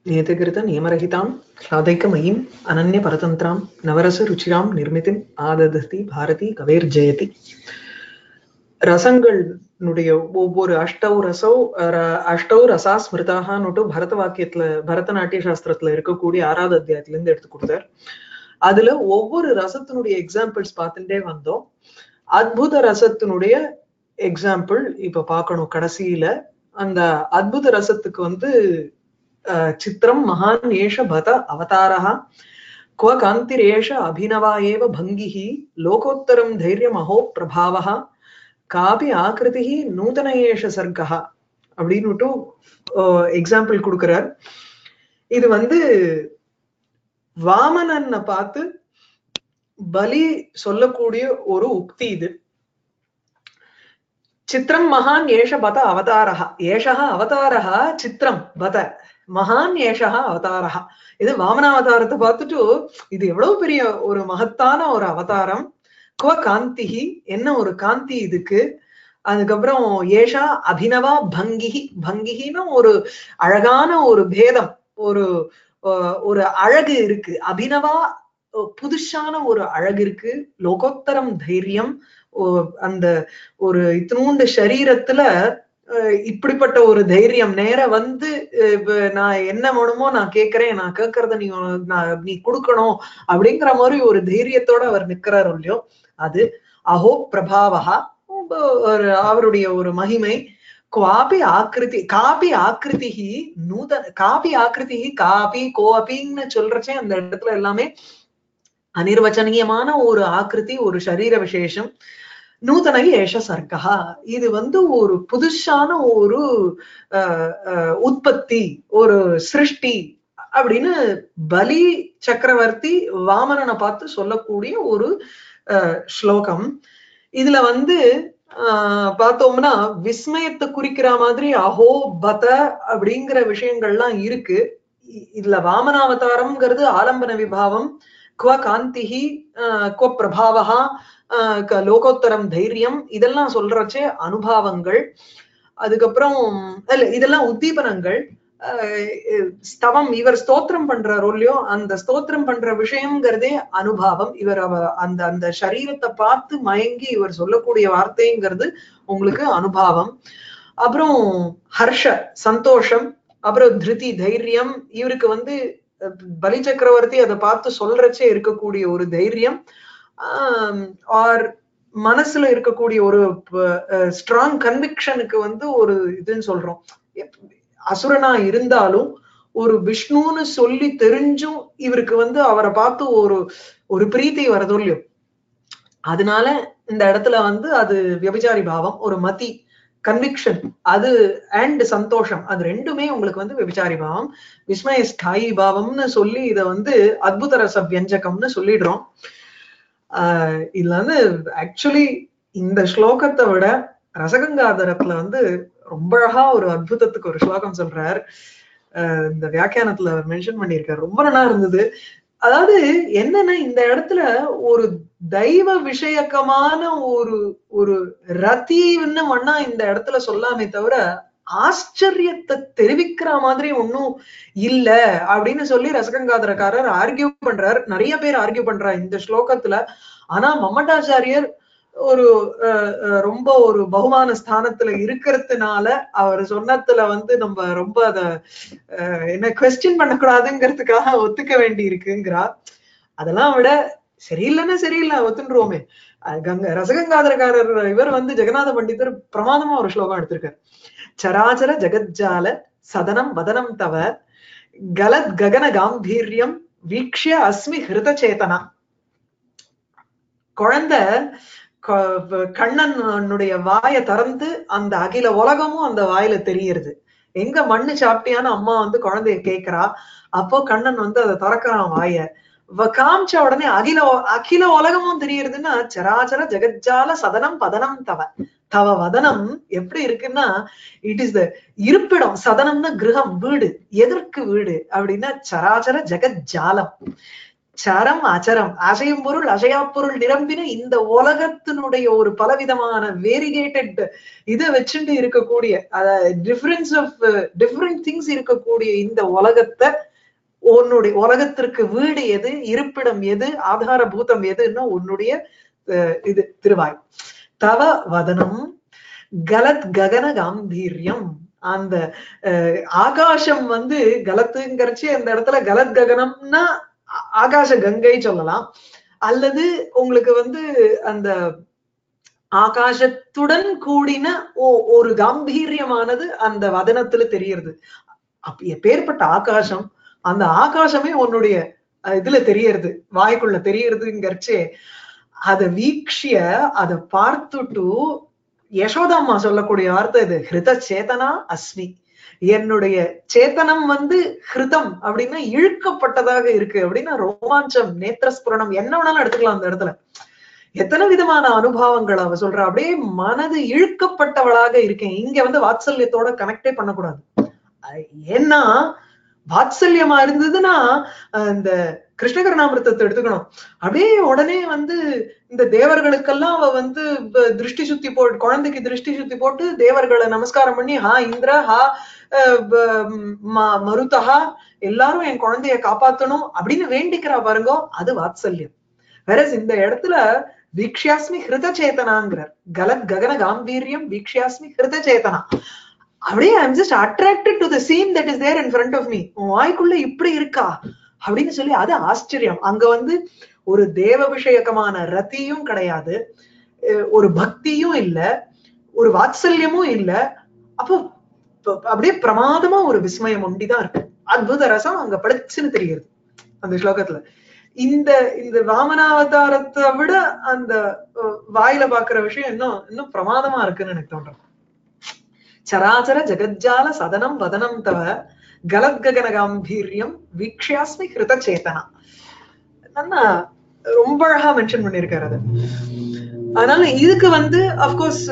नियतकृत नियमरहितां ह्लादैकमयीम् अनन्यपरतन्त्रां नवरसरुचिरां निर्मितिम् ஆதததி பாரதி கவேர்ஜெயதி ரசங்களுடைய ஒவ்வொரு அஷ்டௌ ரசௌ ர- அஷ்டௌ ரசா ஸ்மிருதாகனுட்டு பரத வாக்கியத்துல பரதநாட்டிய சாஸ்திரத்துல இருக்கக்கூடிய ஆறாவது அத்தியாயத்துல இருந்து எடுத்து கொடுத்தார் அதுல ஒவ்வொரு ரசத்தினுடைய எக்ஸாம்பிள்ஸ் பார்த்துட்டே வந்தோம் அத்புத ரசத்தினுடைய எக்ஸாம்பிள் இப்ப பார்க்கணும் கடைசியில அந்த அத்புத ரசத்துக்கு வந்து அஹ், சித்திரம் மகான் ஏஷ பத அவதாரः क्व कान्तिरेष अभिनवा एव भङ्गिः लोकोत्तरं தைரியமஹோ பிரபாவः காபி ஆக்கிருதிः நூதன ஏஷ சர்க்கः அப்படின்னுட்டு எக்ஸாம்பிள் கொடுக்கிறார் இது வந்து வாமனனை பார்த்து பலி சொல்லக்கூடிய ஒரு உக்தி இது சித்திரம் மகான் ஏஷ பத அவதாரः ஏஷः அவதாரः சித்திரம் பத மகான் ஏஷः அவதாரः இது வாமனாவதாரத்தை பார்த்துட்டு இது எவ்வளவு பெரிய ஒரு மகத்தான ஒரு அவதாரம் குவ காந்திஹி என்ன ஒரு காந்தி இதுக்கு அதுக்கப்புறம் ஏஷா அபினவா பங்கிஹி பங்கிஹின்னு ஒரு அழகான ஒரு பேதம் ஒரு அஹ், ஒரு அழகு இருக்கு அபினவா அஹ், புதுசான ஒரு அழகு இருக்கு லோகோத்தரம் தைரியம் ஓ- அந்த ஒரு இத்தினூண்டு சரீரத்துல அஹ், இப்படிப்பட்ட ஒரு தைரியம் நேர வந்து அஹ், இப்ப நான் என்ன வேணுமோ நான் கேட்கிறேன் நான் கேட்கறத நீ உனக்கு நான் நீ கொடுக்கணும் அப்படிங்கிற மாதிரி ஒரு தைரியத்தோட அவர் நிக்கிறார் இல்லையோ அது அஹோ பிரபாவகா ஒரு அவருடைய ஒரு மகிமை குவாபி ஆக்கிருதி காபி ஆக்கிருதிஹி நூதன காபி ஆக்கிருதிஹி காபி கோபின்னு சொல்றச்சே அந்த இடத்துல எல்லாமே அனிர்வச்சனீயமான ஒரு ஆக்கிருதி ஒரு சரீர விசேஷம் நூதன ஏஷ சர்க்கா இது வந்து ஒரு புதுசான ஒரு அஹ், அஹ், உற்பத்தி ஒரு சிருஷ்டி அப்படின்னு பலி சக்கரவர்த்தி வாமனனை பார்த்து சொல்லக்கூடிய ஒரு அஹ், ஸ்லோகம் இதுல வந்து ஆஹ் பார்த்தோம்னா விஸ்மயத்தை குறிக்கிற மாதிரி அஹோ பத அப்படிங்கிற விஷயங்கள்லாம் இருக்கு இ- இதுல வாமனாவதாரம்ங்கிறது ஆலம்பன விபாவம் குவ காந்திஹி ஆஹ் குவ பிரபாவகா ஆஹ் க- லோகோத்தரம் தைரியம் இதெல்லாம் சொல்றச்சே அனுபாவங்கள் அதுக்கப்புறம் இல்ல இதெல்லாம் உத்தீபனங்கள் ஆஹ் ஸ்தவம் இவர் ஸ்தோத்திரம் பண்றாரோ இல்லையோ அந்த ஸ்தோத்திரம் பண்ற விஷயம்ங்கிறதே அனுபாவம் இவர் அவ அந்த அந்த சரீரத்தை பார்த்து மயங்கி இவர் சொல்லக்கூடிய வார்த்தைங்கிறது உங்களுக்கு அனுபாவம் அப்புறம் ஹர்ஷ சந்தோஷம் அப்புறம் திருதி தைரியம் இவருக்கு வந்து அஹ், பலி சக்கரவர்த்தி அதை பார்த்து சொல்றச்சே இருக்கக்கூடிய ஒரு தைரியம் ஆர் மனசுல இருக்கக்கூடிய ஒரு ஸ்ட்ராங் கன்விக்ஷனுக்கு வந்து ஒரு இதுன்னு சொல்றோம் எப்- அசுரனா இருந்தாலும் ஒரு விஷ்ணுன்னு சொல்லி தெரிஞ்சும் இவருக்கு வந்து அவரை பார்த்து ஒரு ஒரு பிரீத்தி வரதோ இல்லையோ அதனால இந்த இடத்துல வந்து அது விபச்சாரி பாவம் ஒரு மதி கன்விக்ஷன் அது அண்ட் சந்தோஷம் அது ரெண்டுமே உங்களுக்கு வந்து விபச்சாரி பாவம் விஸ்மய ஸ்தாயி பாவம்னு சொல்லி இத வந்து அத்புத ரச வியஞ்சகம்னு சொல்லிடுறோம் ஆஹ் இதுல வந்து ஆக்சுவலி இந்த ஸ்லோகத்தை விட ரசகங்காதரத்துல வந்து ரொம்ப அழகா ஒரு அற்புதத்துக்கு ஒரு ஸ்லோகம் சொல்றார் ஆஹ் இந்த வியாக்கியானத்துல மென்ஷன் பண்ணியிருக்காரு ரொம்ப நல்லா இருந்தது அதாவது என்னன்னா இந்த இடத்துல ஒரு தெய்வ விஷயக்கமான ஒரு ஒரு ரத்தின்னு ஒன்னா இந்த இடத்துல சொல்லாமே தவிர ஆச்சரியத்தை தெரிவிக்கிற மாதிரி ஒன்னும் இல்ல அப்படின்னு சொல்லி ரசகங்காதரக்காரர் ஆர்கியூ பண்றார் நிறைய பேர் ஆர்கியூ பண்றா இந்த ஸ்லோகத்துல ஆனா மம்மட்டாச்சாரியர் ஒரு அஹ், அஹ், ரொம்ப ஒரு பகுமான ஸ்தானத்துல இருக்கிறதுனால அவர் சொன்னதுல வந்து நம்ம ரொம்ப அத அஹ், என்ன கொஸ்டின் பண்ணக்கூடாதுங்கிறதுக்காக ஒத்துக்க வேண்டி இருக்குங்கிறா அதெல்லாம் விட சரியில்லைன்னா சரியில்லை ஒத்துண்டுருவோமே அஹ் கங்க ரசகங்காதரக்காரர் இவர் வந்து ஜெகநாத பண்டிதர் பிரமாதமா ஒரு ஸ்லோகம் எடுத்திருக்காரு சராச்சர ஜெகஜால சதனம் வதனம் தவ கலத் ககன காம்பீரியம் வீக்ஷ்ய அஸ்மி ஹிருத சேதனா குழந்தை க- கண்ணனுடைய வாயை திறந்து அந்த அகில உலகமும் அந்த வாயில தெரியுது எங்க மண்ணு சாப்பிட்டியான்னு அம்மா வந்து குழந்தைய கேக்குறா அப்போ கண்ணன் வந்து அதை திறக்கிறான் வாய வ- காமிச்ச உடனே அகில உ- அகில உலகமும் தெரியுதுன்னா சராச்சர ஜெகஜால சதனம் பதனம் தவ தவ வதனம் எப்படி இருக்குன்னா இட் இஸ் த இருப்பிடம் சதனம்னா கிரகம் வீடு எதற்கு வீடு அப்படின்னா சராச்சர ஜெகஜாலம் சரம் அச்சரம் அசையும் பொருள் அசையா பொருள் நிரம்பின இந்த உலகத்தினுடைய ஒரு பலவிதமான வேரிகேட்டட் இதை வச்சுட்டு இருக்கக்கூடிய டிஃபரன்ஸ் ஆஃப் டிஃபரெண்ட் திங்ஸ் இருக்கக்கூடிய இந்த உலகத்தை உன்னுடைய உலகத்திற்கு வீடு எது இருப்பிடம் எது ஆதாரபூதம் எதுன்னா உன்னுடைய அஹ், இது திருவாய் தவ வதனம் கலத் ககன காம்பீரியம் அந்த அஹ், ஆகாசம் வந்து கலத்துங்கிறச்சு அந்த இடத்துல கலத் ககனம்னா ஆ- ஆகாச கங்கை சொல்லலாம் அல்லது உங்களுக்கு வந்து அந்த ஆகாசத்துடன் கூடின ஓ- ஒரு காம்பீரியமானது அந்த வதனத்துல தெரியுது அப்ப எப்பேற்பட்ட ஆகாசம் அந்த ஆகாசமே உன்னுடைய அஹ், இதுல தெரியறது வாய்க்குள்ள தெரியறதுங்கிறச்சே அத வீக்ஷிய அத பார்த்துட்டு யசோதாம்மா சொல்லக்கூடிய வார்த்தை இது ஹிருத சேதனா அஸ்மி என்னுடைய சேத்தனம் வந்து ஹிருதம் அப்படின்னா இழுக்கப்பட்டதாக இருக்கு அப்படின்னா ரோமாஞ்சம் நேத்திரஸ்புரணம் என்ன வேணாலும் எடுத்துக்கலாம் அந்த இடத்துல எத்தனை விதமான அனுபவங்கள் அவ சொல்றா அப்படியே மனது இழுக்கப்பட்டவளாக இருக்கேன் இங்க வந்து வாத்சல்யத்தோட கனெக்டே பண்ணக்கூடாது அஹ் ஏன்னா வாத்சல்யமா இருந்ததுன்னா அஹ் இந்த கிருஷ்ணகரணாமிரதத்தை எடுத்துக்கணும் அப்படியே உடனே வந்து இந்த தேவர்களுக்கெல்லாம் அவ வந்து ப- திருஷ்டி சுத்தி போட்டு குழந்தைக்கு திருஷ்டி சுத்தி போட்டு தேவர்களை நமஸ்காரம் பண்ணி ஹா இந்திர ஹா அஹ் ப- ம- மருதஹா எல்லாரும் என் குழந்தைய காப்பாத்தணும் அப்படின்னு வேண்டிக்கிறா பாருங்க அது வாத்சல்யம் வேற இந்த இடத்துல வீக்ஷியாஸ்மி ஹிருத சேத்தனாங்கிறார் கலத் ககன காம்பீரியம் வீக்ஷியாஸ்மி ஹிருத சேதனா அப்படியே I'm just attracted to the scene that is there in front of me உன் வாய்க்குள்ள இப்படி இருக்கா அப்படின்னு சொல்லி அது ஆச்சரியம் அங்க வந்து ஒரு தேவ விஷயகமான ரத்தியும் கிடையாது அஹ் ஒரு பக்தியும் இல்ல ஒரு வாத்சல்யமும் இல்ல அப்போ ப- அப்படியே பிரமாதமா ஒரு விஸ்மயம் ஒண்டிதான் இருக்கு அத்புத ரசம் அங்க பளிச்சுன்னு தெரியுது அந்த ஸ்லோகத்துல இந்த இந்த வாமனாவதாரத்தை விட அந்த அஹ், வாயில பாக்குற விஷயம் இன்னும் இன்னும் பிரமாதமா இருக்குன்னு எனக்கு தோன்றும் சராச்சர ஜெகஜால சதனம் வதனம் தவ கலத்ககன காம்பீரியம் வீக்ஷியாஸ்மி ஹிருத சேதனா நல்லா ரொம்ப அழகா மென்ஷன் பண்ணிருக்காரு அது அதனால இதுக்கு வந்து அப்கோர்ஸ்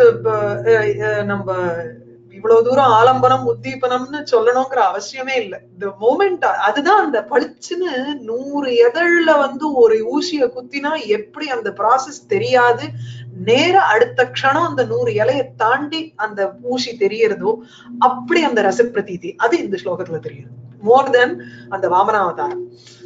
நம்ம இவ்வளவு தூரம் ஆலம்பனம் உத்தீபனம்னு சொல்லணுங்கிற அவசியமே இல்லை இந்த மோமெண்ட் அதுதான் அந்த பளிச்சுன்னு நூறு எதழ்ல வந்து ஒரு ஊசிய குத்தினா எப்படி அந்த ப்ராசஸ் தெரியாது நேர அடுத்த க்ஷணம் அந்த நூறு இலையை தாண்டி அந்த ஊசி தெரியறதோ அப்படி அந்த ரசப்பிரதீதி அது இந்த ஸ்லோகத்துல தெரியுது மோர் தென் அந்த வாமனாவதாரம்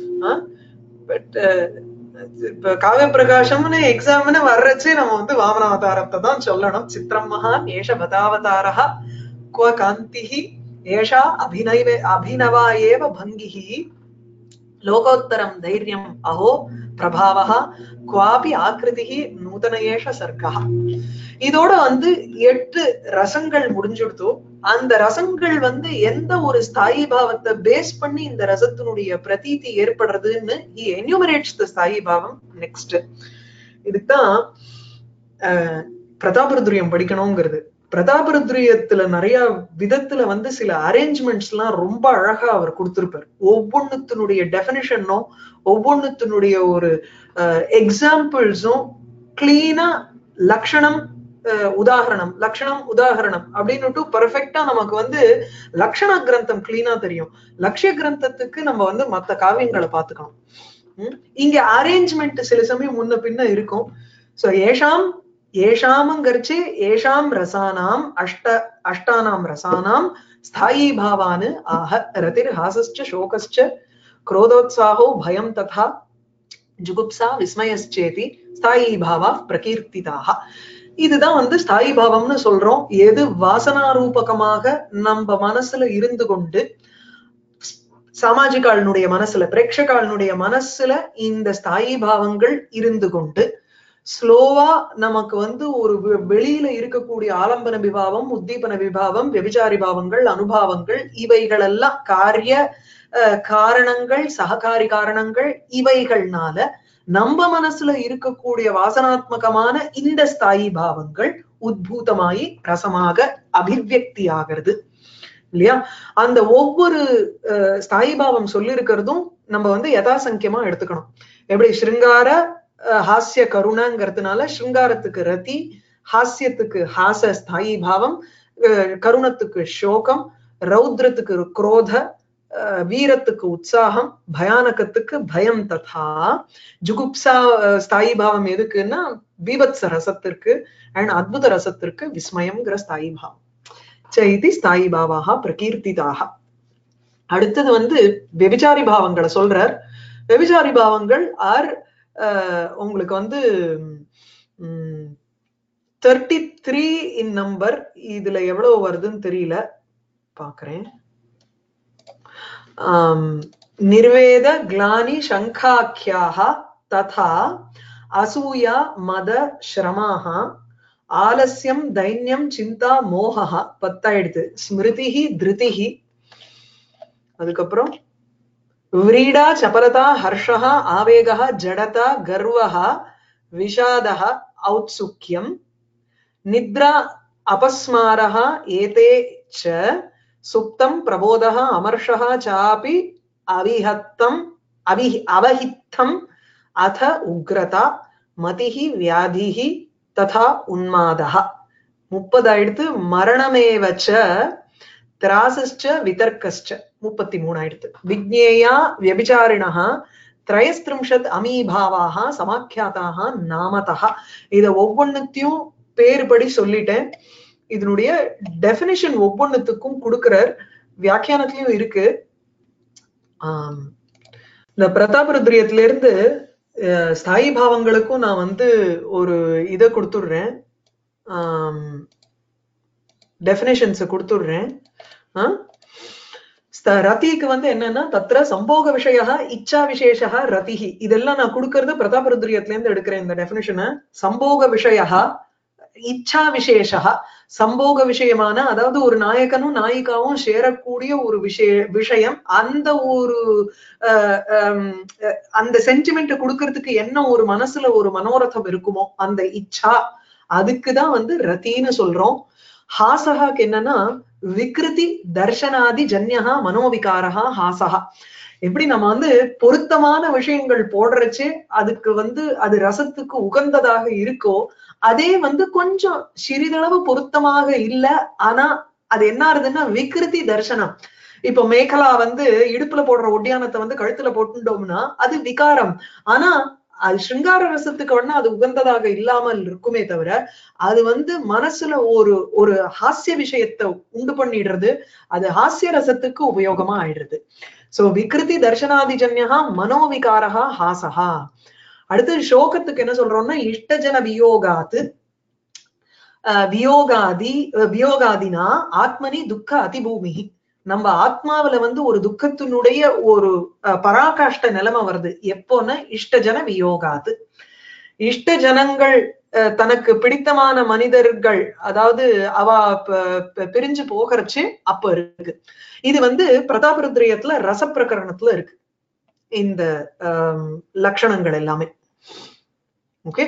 பட் இப்ப காவிய பிரகாசம்னு எக்ஸாம்னு வர்றச்சே நம்ம வந்து வாமனாவதாரத்தை தான் சொல்லணும் சித்திரம் மகான் ஏஷ பதாவதாரா குவ காந்திஹி ஏஷா அபிநைவ அபினவா ஏவ பங்கிஹி லோகோத்தரம் தைரியம் அஹோ பிரபாவா குவாபி ஆக்கிருதிகி நூதன ஏஷ சர்க்கா இதோட வந்து எட்டு ரசங்கள் முடிஞ்சுடுத்தோ அந்த ரசங்கள் வந்து எந்த ஒரு ஸ்தாயி பாவத்தை பேஸ் பண்ணி இந்த ரசத்தினுடைய பிரதீதி ஏற்படுறதுன்னு he enumerates the ஸ்தாயி பாவம் நெக்ஸ்ட் இதுக்குதான் அஹ், பிரதாபருத்ரியம் படிக்கணுங்கிறது பிரதாபருத்ரியத்துல நிறைய விதத்துல வந்து சில அரேஞ்ச்மெண்ட்ஸ் எல்லாம் ரொம்ப அழகா அவர் கொடுத்திருப்பார் ஒவ்வொன்னுத்தினுடைய டெபினிஷனும் ஒவ்வொன்னுத்தினுடைய ஒரு எக்ஸாம்பிள்ஸும் கிளீனா லக்ஷணம் அஹ், உதாகரணம் லக்ஷணம் உதாகரணம் அப்படின்னுட்டு பர்ஃபெக்டா நமக்கு வந்து லக்ஷண கிரந்தம் கிளீனா தெரியும் லட்சிய கிரந்தத்துக்கு நம்ம வந்து மத்த காவியங்களை பார்த்துக்கணும் ம்? இங்க அரேஞ்ச்மெண்ட் சில சமயம் முன்ன பின்ன இருக்கும் சோ ஏஷாம் ஏஷாமங்கரிச்சு ஏஷாம் ரசானாம் அஷ்ட அஷ்டானாம் ரசானாம் ஸ்தாயி பாவானு ஆஹ ரதிர் ஹாசஸ்ச சோகஸ்ச क्रोधोत्साहो भयं तथा ஜுகுப்சா விஸ்மயச்சேதி ஸ்தாயி பாவா பிரகீர்த்திதாக இதுதான் வந்து ஸ்தாயி பாவம்னு சொல்றோம் எது வாசனா ரூபகமாக நம்ம மனசுல இருந்து கொண்டு சாமாஜிகாளனுடைய மனசுல பிரேட்சகாளனுடைய மனசுல இந்த ஸ்தாயி பாவங்கள் இருந்து கொண்டு ஸ்லோவா நமக்கு வந்து ஒரு வெ- வெளியில இருக்கக்கூடிய ஆலம்பன விபாவம் உத்தீபன விபாவம் வெபிச்சாரி பாவங்கள் அனுபாவங்கள் இவைகள் எல்லாம் காரிய அஹ், காரணங்கள் சககாரி காரணங்கள் இவைகள்னால நம்ம மனசுல இருக்கக்கூடிய வாசனாத்மகமான இந்த ஸ்தாயி பாவங்கள் உத்பூதமாயி ரசமாக அபிவியக்தி ஆகிறது இல்லையா அந்த ஒவ்வொரு அஹ், ஸ்தாயி பாவம் சொல்லியிருக்கிறதும் நம்ம வந்து யதாசங்கியமா எடுத்துக்கணும் எப்படி ஸ்ருங்கார அஹ், ஹாஸ்ய கருணங்கிறதுனால ஸ்ருங்காரத்துக்கு ரதி ஹாஸ்யத்துக்கு ஹாச ஸ்தாயி பாவம் அஹ், கருணத்துக்கு சோகம் ரௌத்ரத்துக்கு குரோத அஹ், வீரத்துக்கு உற்சாகம் பயானகத்துக்கு பயம் ததா ஜுகுப்சா அஹ், ஸ்தாயி பாவம் எதுக்குன்னா பீபத்ச ரசத்திற்கு அண்ட் அத்புத ரசத்திற்கு விஸ்மயம்ங்கிற ஸ்தாயி பாவம் ச இது ஸ்தாயி பாவாக பிரகீர்த்திதாக அடுத்தது வந்து வெபிச்சாரி பாவங்களை சொல்றார் வெபிச்சாரி பாவங்கள் ஆர் உங்களுக்கு வந்து தேர்ட்டி த்ரீ இன் நம்பர் இதுல எவ்வளவு வருதுன்னு தெரியல பாக்குறேன் ஆம், நிர்வேத கிளானி சங்காக்கியாக ததா அசூயா மத ஸ்ரமாக ஆலஸ்யம் தைன்யம் சிந்தா மோகா பத்தாயிடுது ஸ்மிருதிஹி திருதிஹி அதுக்கப்புறம் விரீடா சபலதா ஹர்ஷா ஆவேகா ஜடதா கர்வஹா விஷாதः औत्सुक्यम् निद्रा अपस्मारः एते च सुप्तं प्रबोधः अमर्षः चापि अविहत्तम् अवि अवहित्थम् अथ उग्रता मतिः व्याधिः तथा उन्मादः முப்பதாயிடுத்து மரணமேவ ச திராசஸ்ச விதர்க்கஸ்ச முப்பத்தி மூணாயிடுத்து விக்னேயா வியபிச்சாரிணः திரயஸ்திரிம்ஷத் அமீபாவாக சமாக்கியாதாக நாமதா இத ஒவ்வொன்னுத்தையும் பேர்படி சொல்லிட்டேன் இதனுடைய டெபினிஷன் ஒவ்வொன்னுத்துக்கும் கொடுக்கிறார் வியாக்கியானத்திலயும் இருக்கு ஆம், இந்த பிரதாபருத்ரியத்துல இருந்து அஹ், ஸ்தாயி பாவங்களுக்கும் நான் வந்து ஒரு இதை கொடுத்துடுறேன் டெபினேஷன்ஸ் கொடுத்துடுறேன் ஆ? ஸ்த- ரதிக்கு வந்து என்னன்னா தத்ர சம்போக விஷய இச்சா விசேஷ ரதிஹி இதெல்லாம் நான் கொடுக்கறது பிரதாபருத்ரியத்துல இருந்து எடுக்கிறேன் இந்த டெபினிஷனை சம்போக விஷய இச்சா விசேஷா சம்போக விஷயமான அதாவது ஒரு நாயகனும் நாயிகாவும் சேரக்கூடிய ஒரு விஷய விஷயம் அந்த ஒரு அஹ், ஹம், அஹ், அந்த சென்டிமெண்ட் கொடுக்கறதுக்கு என்ன ஒரு மனசுல ஒரு மனோரதம் இருக்குமோ அந்த இச்சா அதுக்குதான் வந்து ரத்தின்னு சொல்றோம் ஹாசகாக்கு என்னன்னா விக்ருதி தர்ஷனாதி ஜன்யஹா மனோவிகாரஹா ஹாசகா எப்படி நம்ம வந்து பொருத்தமான விஷயங்கள் போடுறச்சே அதுக்கு வந்து அது ரசத்துக்கு உகந்ததாக இருக்கோ அதே வந்து கொஞ்சம் சிறிதளவு பொருத்தமாக இல்ல ஆனா அது என்ன ஆகுதுன்னா விக்ருதி தர்சனம் இப்போ மேகலா வந்து இடுப்புல போடுற ஒட்டியானத்தை வந்து கழுத்துல போட்டுட்டோம்னா அது விகாரம் ஆனா அது சிருங்கார ரசத்துக்கு வேணா அது உகந்ததாக இல்லாமல் இருக்குமே தவிர அது வந்து மனசுல ஒரு ஒரு ஹாஸ்ய விஷயத்தை உண்டு பண்ணிடுறது அது ஹாஸ்ய ரசத்துக்கு உபயோகமா ஆயிடுறது சோ விக்ருதி தர்ஷனாதிஜன்யா மனோவிகாரஹா ஹாசஹா அடுத்து சோகத்துக்கு என்ன சொல்றோம்னா இஷ்டஜன வியோகாத்து அஹ் வியோகாதி அஹ் வியோகாதினா ஆத்மனி துக்க அதிபூமி நம்ம ஆத்மாவுல வந்து ஒரு துக்கத்தினுடைய ஒரு அஹ், பராகாஷ்ட நிலைமை வருது எப்போன்னா இஷ்டஜன வியோகாது இஷ்ட ஜனங்கள் அஹ், தனக்கு பிடித்தமான மனிதர்கள் அதாவது அவ ப- ப- பிரிஞ்சு போகிறச்சு அப்ப இருக்கு இது வந்து பிரதாபருத்ரியத்துல ரசப்பிரகரணத்துல இருக்கு இந்த ஆம், லட்சணங்கள் எல்லாமே ஓகே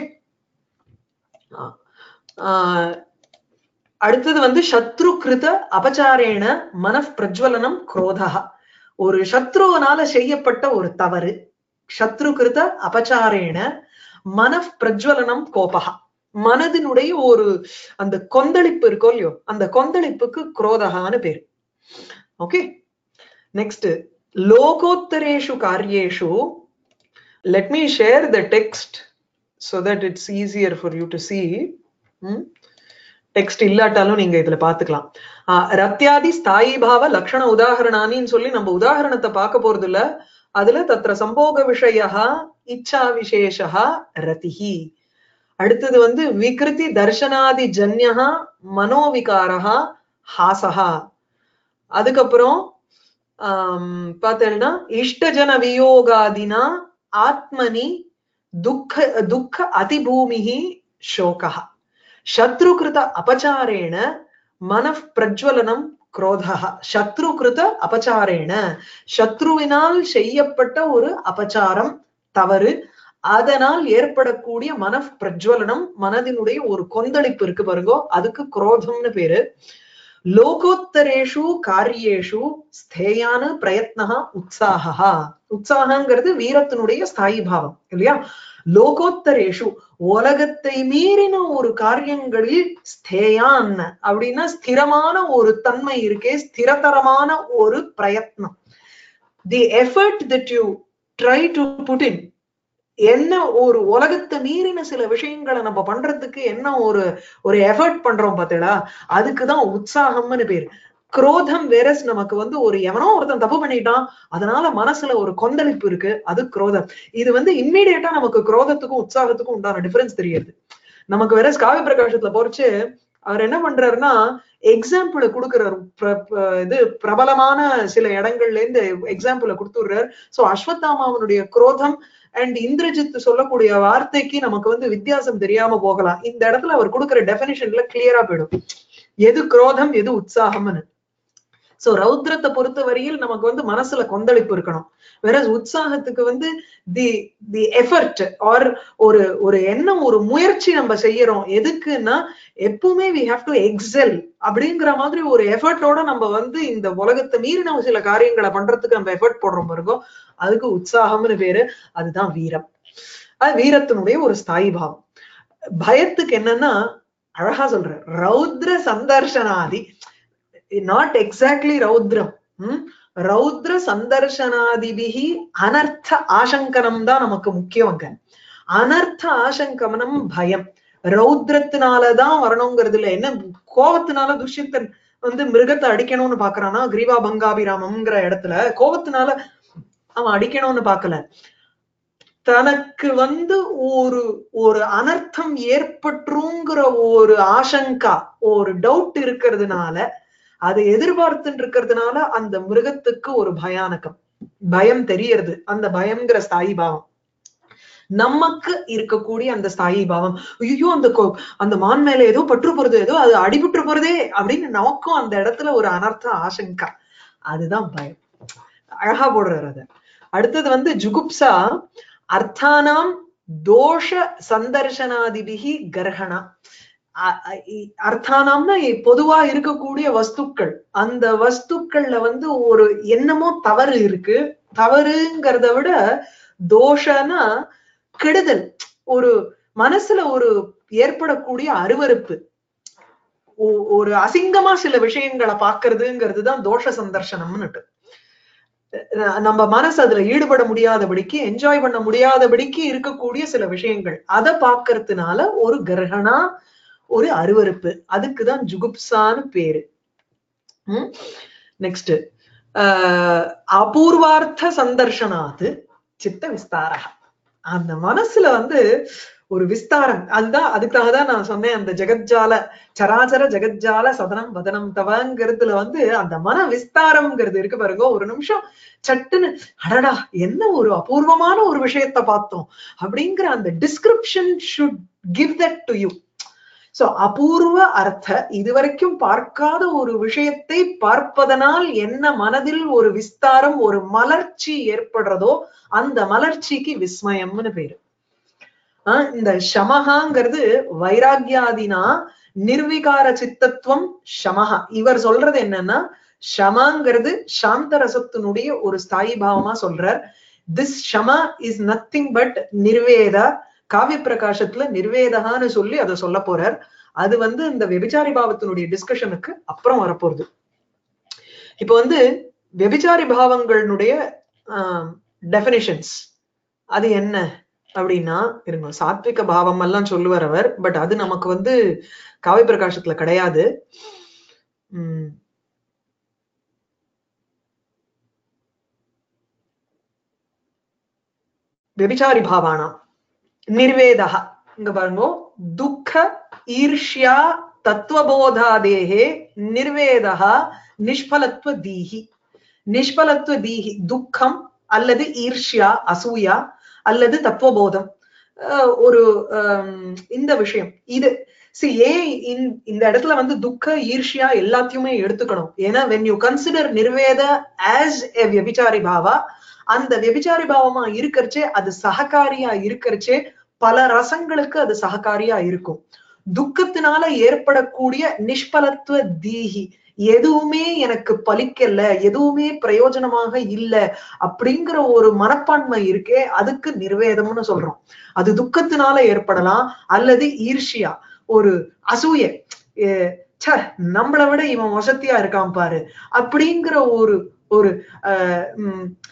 அடுத்தது வந்து சத்ரு கிருத அபச்சாரேன மனப் பிரஜ்வலனம் குரோதா ஒரு சத்ருவனால செய்யப்பட்ட ஒரு தவறு சத்ரு கிருத அபச்சாரேன மனப் பிரஜ்வலனம் கோபகா மனதினுடைய ஒரு அந்த கொந்தளிப்பு இருக்கோ இல்லையோ அந்த கொந்தளிப்புக்கு குரோதகான்னு பேரு ஓகே நெக்ஸ்ட் லோகோத்தரேஷு காரியேஷு let me share the text so that it's easier for you to see hmm? Text இல்லாட்டாலும் நீங்க இதுல பாத்துக்கலாம் ஆஹ் ரத்யாதி ஸ்தாயி பாவ லக்ஷண உதாகரணானின்னு சொல்லி நம்ம உதாகரணத்தை பார்க்க போறது இல்ல அதுல தத்ர சம்போக விஷயா இச்சா விசேஷா ரதிஹி அடுத்தது வந்து விகிருதி தர்ஷனாதி ஜன்யா மனோவிகாரா ஹாசஹா அதுக்கப்புறம் ஆம், பார்த்தேன்னா இஷ்டஜன வியோகாதினா ஆத்மனி துக்க துக்க அதிபூமிஹி சோகா சத்ருகிருத அபச்சாரேண மனப் பிரஜ்வலனம் குரோதா சத்ருகிருத அபச்சாரேண சத்ருவினால் செய்யப்பட்ட ஒரு அபச்சாரம் தவறு அதனால் ஏற்படக்கூடிய மனப் பிரஜ்வலனம் மனதினுடைய ஒரு கொந்தளிப்பு இருக்கு பாருங்கோ அதுக்கு குரோதம்னு பேரு லோகோத்தரேஷு காரியேஷு ஸ்தேயான பிரயத்னஹா உற்சாகா உற்சாகங்கிறது வீரத்தினுடைய ஸ்தாயி பாவம் இல்லையா லோகோத்தரேஷு உலகத்தை மீறின ஒரு காரியங்களில் ஸ்தேயான் அப்படின்னா ஸ்திரமான ஒரு தன்மை இருக்கே ஸ்திரதரமான ஒரு பிரயத்னம் the effort that you try to put in என்ன ஒரு உலகத்தை மீறின சில விஷயங்களை நம்ம பண்றதுக்கு என்ன ஒரு ஒரு எஃபர்ட் பண்றோம் பார்த்தீங்களா அதுக்குதான் உற்சாகம்னு பேரு குரோதம் வேறஸ் நமக்கு வந்து ஒரு எவனோ ஒருத்தன் தப்பு பண்ணிட்டான் அதனால மனசுல ஒரு கொந்தளிப்பு இருக்கு அது குரோதம் இது வந்து இம்மீடியட்டா நமக்கு குரோதத்துக்கும் உற்சாகத்துக்கும் உண்டான டிஃபரன்ஸ் தெரியுது நமக்கு வேற காவி பிரகாசத்துல பொறிச்சு அவர் என்ன பண்றாருன்னா எக்ஸாம்பிள் கொடுக்குறாரு இது பிரபலமான சில இடங்கள்ல இருந்து எக்ஸாம்பிள கொடுத்துடுறாரு சோ அஸ்வத்தாமாவனுடைய குரோதம் அண்ட் இந்திரஜித் சொல்லக்கூடிய வார்த்தைக்கு நமக்கு வந்து வித்தியாசம் தெரியாம போகலாம் இந்த இடத்துல அவர் கொடுக்குற டெபினிஷன்ல கிளியரா போயிடும் எது குரோதம் எது உற்சாகம்னு சோ ரௌத்ரத்தை பொறுத்த வரையில் நமக்கு வந்து மனசுல கொந்தளிப்பு இருக்கணும் வேற உற்சாகத்துக்கு வந்து தி தி எஃபர்ட் ஆர் ஒரு ஒரு எண்ணம் ஒரு முயற்சி நம்ம செய்யறோம் எதுக்குன்னா எப்பவுமே வி ஹாவ் டு எக்ஸெல் அப்படிங்கிற மாதிரி ஒரு எஃபர்ட்டோட நம்ம வந்து இந்த உலகத்தை மீறி நம்ம சில காரியங்களை பண்றதுக்கு நம்ம எஃபர்ட் போடுறோம் இருக்கோம் அதுக்கு உற்சாகம்னு பேரு அதுதான் வீரம் அது வீரத்தினுடைய ஒரு ஸ்தாயி பாவம் பயத்துக்கு என்னன்னா அழகா சொல்ற ரௌத்ர சந்தர்ஷனாதி நாட் எக்ஸாக்ட்லி ரௌத்ரம் உம் ரௌத்ர சந்தர்ஷனாதிபிகி அனர்த்த ஆசங்கனம் தான் நமக்கு முக்கியவங்க அனர்த்த ஆசங்கமனம் பயம் ரௌத்ரத்தினாலதான் வரணுங்கிறது இல்ல என்ன கோபத்தினால துஷ்யத்தன் வந்து மிருகத்தை அடிக்கணும்னு பாக்குறானா கிரீவா பங்காபிராமம்ங்கிற இடத்துல கோபத்தினால அவன் அடிக்கணும்னு பாக்கல தனக்கு வந்து ஒரு ஒரு அனர்த்தம் ஏற்பட்டுருங்கிற ஒரு ஆசங்கா ஒரு டவுட் இருக்கிறதுனால அதை எதிர்பார்த்துட்டு இருக்கிறதுனால அந்த மிருகத்துக்கு ஒரு பயானகம் பயம் தெரியறது அந்த பயம்ங்கிற ஸ்தாயி பாவம் நமக்கு இருக்கக்கூடிய அந்த ஸ்தாயி பாவம் ஐயோ அந்த அந்த மான் மேல ஏதோ பற்று போறது ஏதோ அது அடிபட்டு போறதே அப்படின்னு நமக்கும் அந்த இடத்துல ஒரு அனர்த்த ஆசங்கா அதுதான் பயம் அழகா போடுறாரு அத அடுத்தது வந்து ஜுகுப்சா அர்த்தானாம் தோஷ சந்தர்சனாதிபிகி கர்ஹணா அர்த்தானாம்னா பொதுவா இருக்கக்கூடிய வஸ்துக்கள் அந்த வஸ்துக்கள்ல வந்து ஒரு என்னமோ தவறு இருக்கு தவறுங்கிறத விட தோஷனா கெடுதல் ஒரு மனசுல ஒரு ஏற்படக்கூடிய அருவறுப்பு ஒரு அசிங்கமா சில விஷயங்களை பாக்குறதுங்கிறது தான் தோஷ சந்தர்சனம்னுட்டு நம்ம மனசு அதுல ஈடுபட முடியாதபடிக்கு என்ஜாய் பண்ண முடியாதபடிக்கு இருக்கக்கூடிய சில விஷயங்கள் அதை பாக்குறதுனால ஒரு கிரகணா ஒரு அருவறுப்பு அதுக்குதான் ஜுகுப்சான்னு பேரு உம் நெக்ஸ்ட் அபூர்வார்த்த சந்தர்ஷனாது சித்த விஸ்தாரா அந்த மனசுல வந்து ஒரு விஸ்தாரம் அதுதான் அதுக்காக தான் நான் சொன்னேன் அந்த ஜெகஜால சராச்சர ஜெகஜால சதனம் வதனம் தவங்கிறதுல வந்து அந்த மன விஸ்தாரம்ங்கிறது இருக்கு பாருங்க ஒரு நிமிஷம் சட்டுன்னு அடடா என்ன ஒரு அபூர்வமான ஒரு விஷயத்த பார்த்தோம் அப்படிங்கிற அந்த description should give that to you so அபூர்வ அர்த்த இதுவரைக்கும் பார்க்காத ஒரு விஷயத்தை பார்ப்பதனால் என்ன மனதில் ஒரு விஸ்தாரம் ஒரு மலர்ச்சி ஏற்படுறதோ அந்த மலர்ச்சிக்கு விஸ்மயம்னு பேரு ஆஹ் இந்த ஷமஹாங்கிறது வைராகியாதினா நிர்விகார சித்தத்துவம் ஷமஹா இவர் சொல்றது என்னன்னா ஷமாங்கிறது சாந்த ரசத்தினுடைய ஒரு ஸ்தாயி பாவமா சொல்றார் திஸ் ஷமா இஸ் நத்திங் பட் நிர்வேதா காவிய பிரகாசத்துல நிர்வேதகான்னு சொல்லி அதை சொல்ல போறார் அது வந்து இந்த வெபிச்சாரி பாவத்தினுடைய டிஸ்கஷனுக்கு அப்புறம் வரப்போகுது இப்ப வந்து வெபிச்சாரி பாவங்களுடைய டெபினிஷன்ஸ் அது என்ன அப்படின்னா இருங்க சாத்விக பாவம் எல்லாம் சொல்லுவார் அவர் பட் அது நமக்கு வந்து காவிய பிரகாசத்துல கிடையாது உம் வெபிச்சாரி பாவானாம் நிர்வேதா இங்க பாருங்க துக்க ஈர்ஷ்யா தத்துவபோதாதேகே நிர்வேதா நிஷ்பலத்துவ தீஹி நிஷ்பலத்துவ தீஹி துக்கம் அல்லது ஈர்ஷ்யா அசூயா அல்லது தத்துவபோதம் ஒரு இந்த விஷயம் இது சி ஏ இந்த இடத்துல வந்து துக்க ஈர்ஷ்யா எல்லாத்தையுமே எடுத்துக்கணும் ஏன்னா வென் யூ கன்சிடர் நிர்வேத ஆஸ் எ வியபிச்சாரி பாவா அந்த வெபிச்சாரி பாவமா இருக்கிறச்சே அது சககாரியா இருக்கிறச்சே பல ரசங்களுக்கு அது சககாரியா இருக்கும் துக்கத்தினால ஏற்படக்கூடிய நிஷ்பலத்துவ தீஹி எதுவுமே எனக்கு பலிக்கல எதுவுமே பிரயோஜனமாக இல்ல அப்படிங்கிற ஒரு மனப்பான்மை இருக்கே அதுக்கு நிர்வேதம்னு சொல்றோம் அது துக்கத்தினால ஏற்படலாம் அல்லது ஈர்ஷியா ஒரு அசூய ச நம்மளை விட இவன் வசதியா இருக்கான் பாரு அப்படிங்கிற ஒரு ஒரு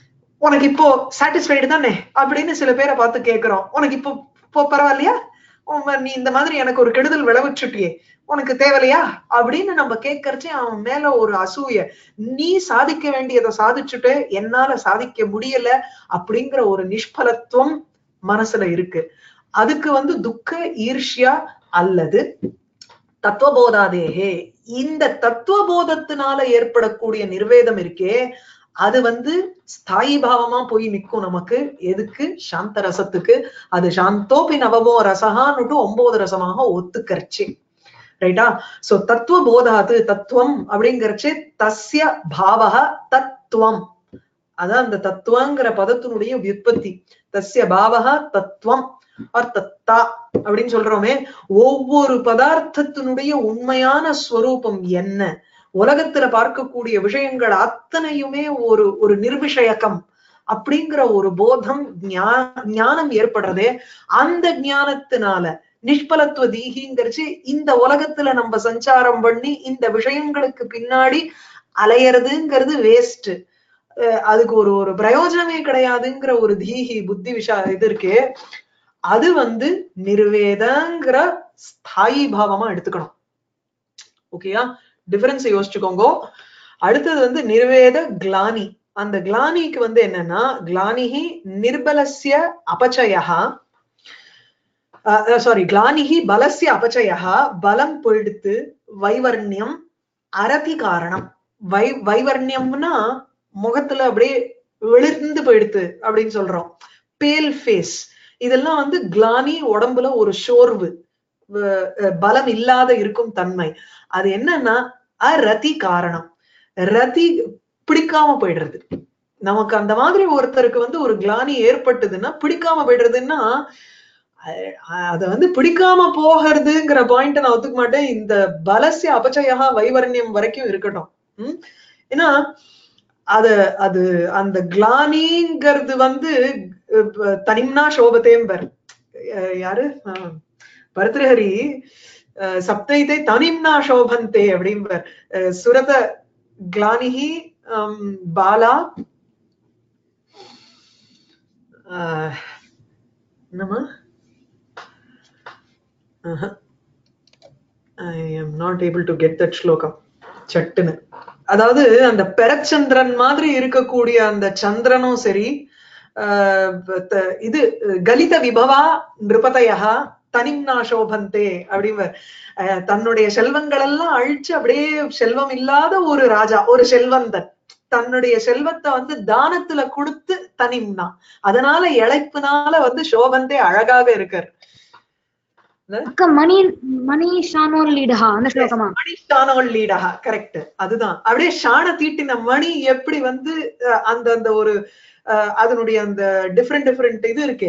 உனக்கு இப்போ சாட்டிஸ்ஃபைடு தானே அப்படின்னு சில பேரை பார்த்து கேக்குறோம் உனக்கு இப்போ இப்போ பரவாயில்லையா உம், நீ இந்த மாதிரி எனக்கு ஒரு கெடுதல் விளைவிச்சுட்டியே உனக்கு தேவையில்லையா அப்படின்னு நம்ம கேட்கறச்சே அவன் மேல ஒரு அசூய நீ சாதிக்க வேண்டியதை சாதிச்சுட்டு என்னால சாதிக்க முடியல அப்படிங்கிற ஒரு நிஷ்பலத்துவம் மனசுல இருக்கு அதுக்கு வந்து துக்க ஈர்ஷ்யா அல்லது தத்துவபோதாதேகே இந்த தத்துவபோதத்தினால ஏற்படக்கூடிய நிர்வேதம் இருக்கே அது வந்து ஸ்தாயி பாவமா போய் நிக்கும் நமக்கு எதுக்கு சாந்த ரசத்துக்கு அது சாந்தோபி நவமோ ரசகான்னுட்டு ஒன்பது ரசமாக ஒத்துக்கரிச்சு ரைட்டா சோ தத்துவ போதாது தத்துவம் அப்படிங்கறச்சே தஸ்ய பாவக தத்துவம் அதான் அந்த தத்துவங்கிற பதத்தினுடைய வியுற்பத்தி தஸ்ய பாவக தத்துவம் ஆர் தத்தா அப்படின்னு சொல்றோமே ஒவ்வொரு பதார்த்தத்தினுடைய உண்மையான ஸ்வரூபம் என்ன உலகத்துல பார்க்கக்கூடிய விஷயங்கள் அத்தனையுமே ஒரு ஒரு நிர்விஷயக்கம் அப்படிங்கிற ஒரு போதம் ஞா- ஞானம் ஏற்படுறதே அந்த ஞானத்தினால நிஷ்பலத்துவ தீகிங்கிறச்சு இந்த உலகத்துல நம்ம சஞ்சாரம் பண்ணி இந்த விஷயங்களுக்கு பின்னாடி அலையறதுங்கிறது வேஸ்ட் அதுக்கு ஒரு ஒரு பிரயோஜனமே கிடையாதுங்கிற ஒரு தீகி புத்தி விஷா இது இருக்கு அது வந்து நிர்வேதங்கிற ஸ்தாயி பாவமா எடுத்துக்கணும் ஓகேயா டிஃபரன்ஸ் யோசிச்சுக்கோங்க அடுத்தது வந்து நிர்வேத கிளானி அந்த கிளானிக்கு வந்து என்னன்னா கிளானிஹி நிர்பலஸ்ய அபச்சயா சாரி கிளானிஹி பலஸ்ய அபச்சயா பலம் போயிடுத்து வைவர்ணியம் அரதி காரணம் வை வைவர்ணியம்னா முகத்துல அப்படியே வெளிர்ந்து போயிடுத்து அப்படின்னு சொல்றோம் பேல் ஃபேஸ் இதெல்லாம் வந்து கிளானி உடம்புல ஒரு சோர்வு வ- அஹ் பலம் இல்லாத இருக்கும் தன்மை அது என்னன்னா அரதி காரணம் ரதி பிடிக்காம போயிடுறது நமக்கு அந்த மாதிரி ஒருத்தருக்கு வந்து ஒரு கிளானி ஏற்பட்டதுன்னா பிடிக்காம போயிடுறதுன்னா அஹ் அத வந்து பிடிக்காம போகிறதுங்கிற பாயிண்ட் நான் ஒத்துக்க மாட்டேன் இந்த பலசிய அபச்சயா வைவர்ணியம் வரைக்கும் இருக்கட்டும் உம் ஏன்னா அது அது அந்த கிளானிங்கிறது வந்து அஹ் தனிம்னா சோபத்தேம்பர் அஹ் யாரு அஹ் பரத்ரஹரி அஹ் சப்தைத்தை தனிம்னா சோபந்தே அப்படிம்பர் அஹ் சுரத கிளானிஹி ஹம், பாலா அஹ், என்னம்மா I am not able to get that ஸ்லோகம் சட்டுன்னு அதாவது அந்த பெரச்சந்திரன் மாதிரி இருக்கக்கூடிய அந்த சந்திரனும் சரி ஆஹ் த- இது கலித விபவா நிருபதயா தனிம்னா சோபந்தே அப்படிவர் அஹ் தன்னுடைய செல்வங்கள் எல்லாம் அழிச்சு அப்படியே செல்வம் இல்லாத ஒரு ராஜா ஒரு செல்வந்தன் தன்னுடைய செல்வத்தை வந்து தானத்துல கொடுத்து தனிம்னா அதனால இழைப்புனால வந்து சோபந்தே அழகாக இருக்கார் அக்கா மணி மணி ஷானோர் லீடஹா அந்த ஸ்லோகமா மணிஷானவள் லீடா கரெக்ட் அதுதான் அப்படியே ஷான தீட்டின மணி எப்படி வந்து அஹ், அந்த அந்த ஒரு அஹ், அதனுடைய அந்த டிஃப்ரெண்ட் டிஃப்ரெண்ட் இது இருக்கே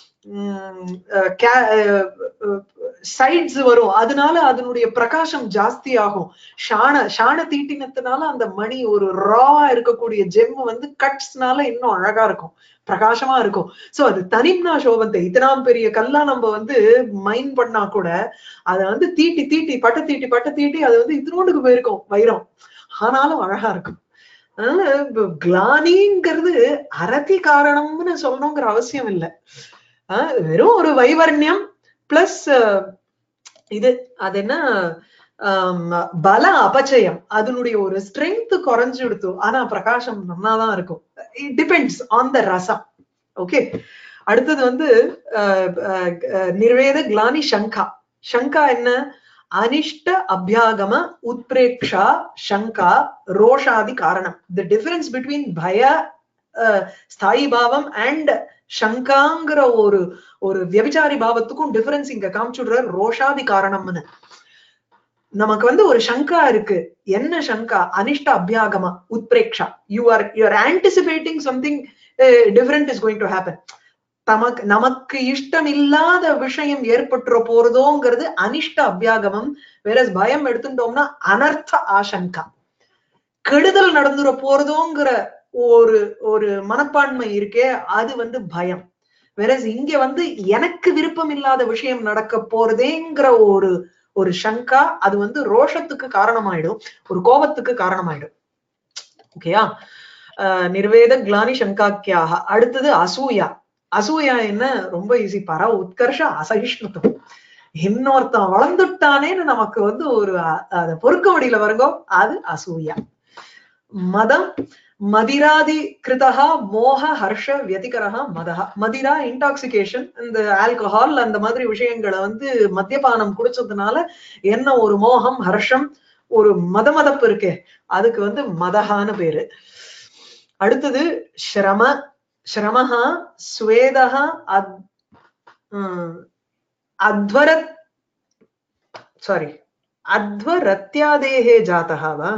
சைட்ஸ் வரும் அதனால அதனுடைய பிரகாசம் ஜாஸ்தி ஆகும் ஷான ஷான தீட்டினத்தினால அந்த மணி ஒரு ராவா இருக்கக்கூடிய ஜெம் வந்து கட்ஸ்னால இன்னும் அழகா இருக்கும் பிரகாசமா இருக்கும் சோ அது தனிம்னா சோபந்தை இத்தனாம் பெரிய கல்லா நம்ம வந்து மைன் பண்ணா கூட அத வந்து தீட்டி தீட்டி பட்ட தீட்டி பட்ட தீட்டி அது வந்து இத்தினோண்டுக்கு போயிருக்கும் வைரம் ஆனாலும் அழகா இருக்கும் அதனால இப்ப கிளானிங்கிறது அரதி காரணம்னு சொல்லணுங்கிற அவசியம் இல்லை ஆஹ் வெறும் ஒரு வைவர்ணியம் பிளஸ் இது அது என்ன ஆம், பல அபச்சயம் அதனுடைய ஒரு ஸ்ட்ரென்த் குறைஞ்சு எடுத்து ஆனா பிரகாசம் நன்னாதான் இருக்கும் இட் டிபெண்ட்ஸ் ஆன் த ரசம் ஓகே அடுத்தது வந்து அஹ், அஹ், அஹ், நிர்வேத கிளானி சங்கா சங்கா என்ன அனிஷ்ட அபியாகம உத்பிரேக்ஷா சங்கா ரோஷாதி காரணம் த டிஃபரன்ஸ் பிட்வீன் பய அஹ், ஸ்தாயி பாவம் அண்ட் சங்காங்கிற ஒரு ஒரு வியபிச்சாரி பாவத்துக்கும் டிஃபரன்ஸ் இங்க காமிச்சுடுற ரோஷாதி காரணம்னு நமக்கு வந்து ஒரு சங்கா இருக்கு என்ன சங்கா அனிஷ்ட அபியாகம உத்பிரேக்ஷா you are you are anticipating something different is going to happen தமக்கு நமக்கு இஷ்டம் இல்லாத விஷயம் ஏற்பட்டுற போறதோங்கிறது அனிஷ்ட அபியாகமம் வேற பயம் எடுத்துட்டோம்னா அனர்த்த ஆசங்கா கெடுதல் நடந்துற போறதோங்கிற ஒரு ஒரு மனப்பான்மை இருக்கே அது வந்து பயம் வேற இங்க வந்து எனக்கு விருப்பம் இல்லாத விஷயம் நடக்க போறதேங்கிற ஒரு ஒரு சங்கா அது வந்து ரோஷத்துக்கு காரணமாயிடும் ஒரு கோபத்துக்கு காரணமாயிடும் ஓகேயா அஹ், நிர்வேத கிளானி சங்காக்கியாக அடுத்தது அசூயா அசூயா என்ன ரொம்ப ஈஸி பர உத்கர்ஷ அசகிஷ்ணுத்தம் இன்னொருத்தன் வளர்ந்துட்டானேன்னு நமக்கு வந்து ஒரு அ- அத பொறுக்க முடியல வருங்கோ அது அசூயா மதம் மதிராதி கிருதா மோக ஹர்ஷ வியதிகரஹா மதஹ மதிரா இன்டாக்சிகேஷன் இந்த ஆல்கஹால் அந்த மாதிரி விஷயங்களை வந்து மத்தியபானம் குடிச்சதுனால என்ன ஒரு மோகம் ஹர்ஷம் ஒரு மதமதப்பு இருக்கே அதுக்கு வந்து மதஹான்னு பேரு அடுத்தது ஸ்ரம ஸ்ரமஹா ஸ்வேதஹா அத் உம், அத்வரத் சாரி அத்வரத்யாதேஹே ஜாதகா வா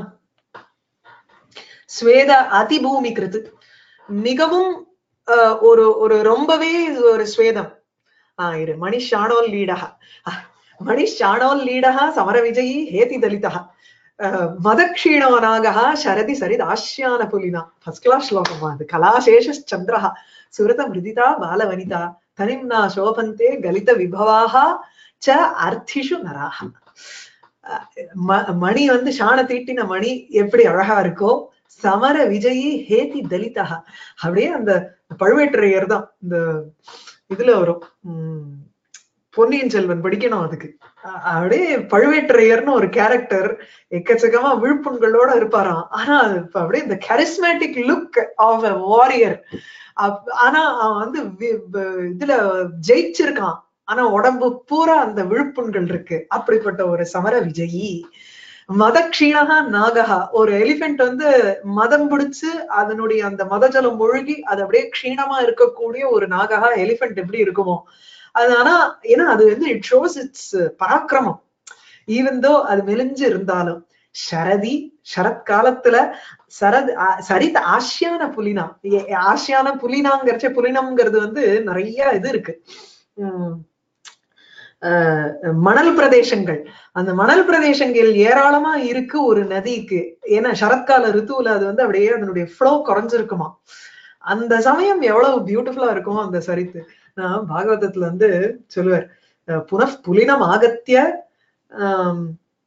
ஸ்வேத அதிபூமி கிருத்து மிகவும் அஹ், ஒரு ஒரு ரொம்பவே ஒரு ஸ்வேதம் ஆஹ் இரு மணிஷாணோல் லீடக மணிஷாணோல் லீடக சமர விஜயி ஹேதி தலிதா மதக்ஷீணோ நாகா சரதி சரித் ஆஷ்யான புலினா ஃபர்ஸ்ட் கிளாஸ் ஸ்லோகமா அது கலாசேஷ சந்திரஹ சுரத மிருதிதா பாலவனிதா தனிம்னா சோபந்தே கலித விபவாக ச அர்த்திஷு நராக அஹ் ம- மணி வந்து சாண தீட்டின மணி எப்படி அழகா இருக்கோ சமர விஜயி ஹேதி தலிதா அப்படியே அந்த பழுவேட்டரையர் தான் இந்த இதுல வரும் உம் பொன்னியின் செல்வன் படிக்கணும் அதுக்கு அ- அப்படியே பழுவேட்டரையர்னு ஒரு கேரக்டர் எக்கச்சக்கமா விழுப்புண்களோட இருப்பாராம் ஆனா அது இப்ப அப்படியே இந்த charismatic look of a warrior ஆனா அவன் வந்து வி- வ- இதுல ஜெயிச்சிருக்கான் ஆனா உடம்பு பூரா அந்த விழுப்புண்கள் இருக்கு அப்படிப்பட்ட ஒரு சமர விஜயி மதக்ஷீணகா நாகஹா ஒரு எலிபென்ட் வந்து மதம் பிடிச்சு அதனுடைய அந்த மதஜலம் மூழ்கி அது அப்படியே க்ஷீணமா இருக்கக்கூடிய ஒரு நாகஹா எலிபென்ட் எப்படி இருக்குமோ அது ஆனா ஏன்னா அது வந்து இட் ஷோஸ் இட்ஸ் பராக்கிரமம் ஈவன் தோ அது மெலிஞ்சு இருந்தாலும் சரதி சரத்காலத்துல சரத் ஆ- சரித் ஆசியான புலினா ஏ- ஆசியான புலினாங்கிறச்ச புலினம்ங்கிறது வந்து நிறைய இது இருக்கு உம் அஹ் மணல் பிரதேசங்கள் அந்த மணல் பிரதேசங்கள் ஏராளமா இருக்கு ஒரு நதிக்கு ஏன்னா சரத்கால ரித்துவுல அது வந்து அப்படியே அதனுடைய ஃப்ளோ குறைஞ்சிருக்குமா அந்த சமயம் எவ்வளவு பியூட்டிஃபுல்லா இருக்குமோ அந்த சரித்து நான் பாகவதத்துல வந்து சொல்லுவார் அஹ் புனః புலினம் ஆகத்திய ஆம்,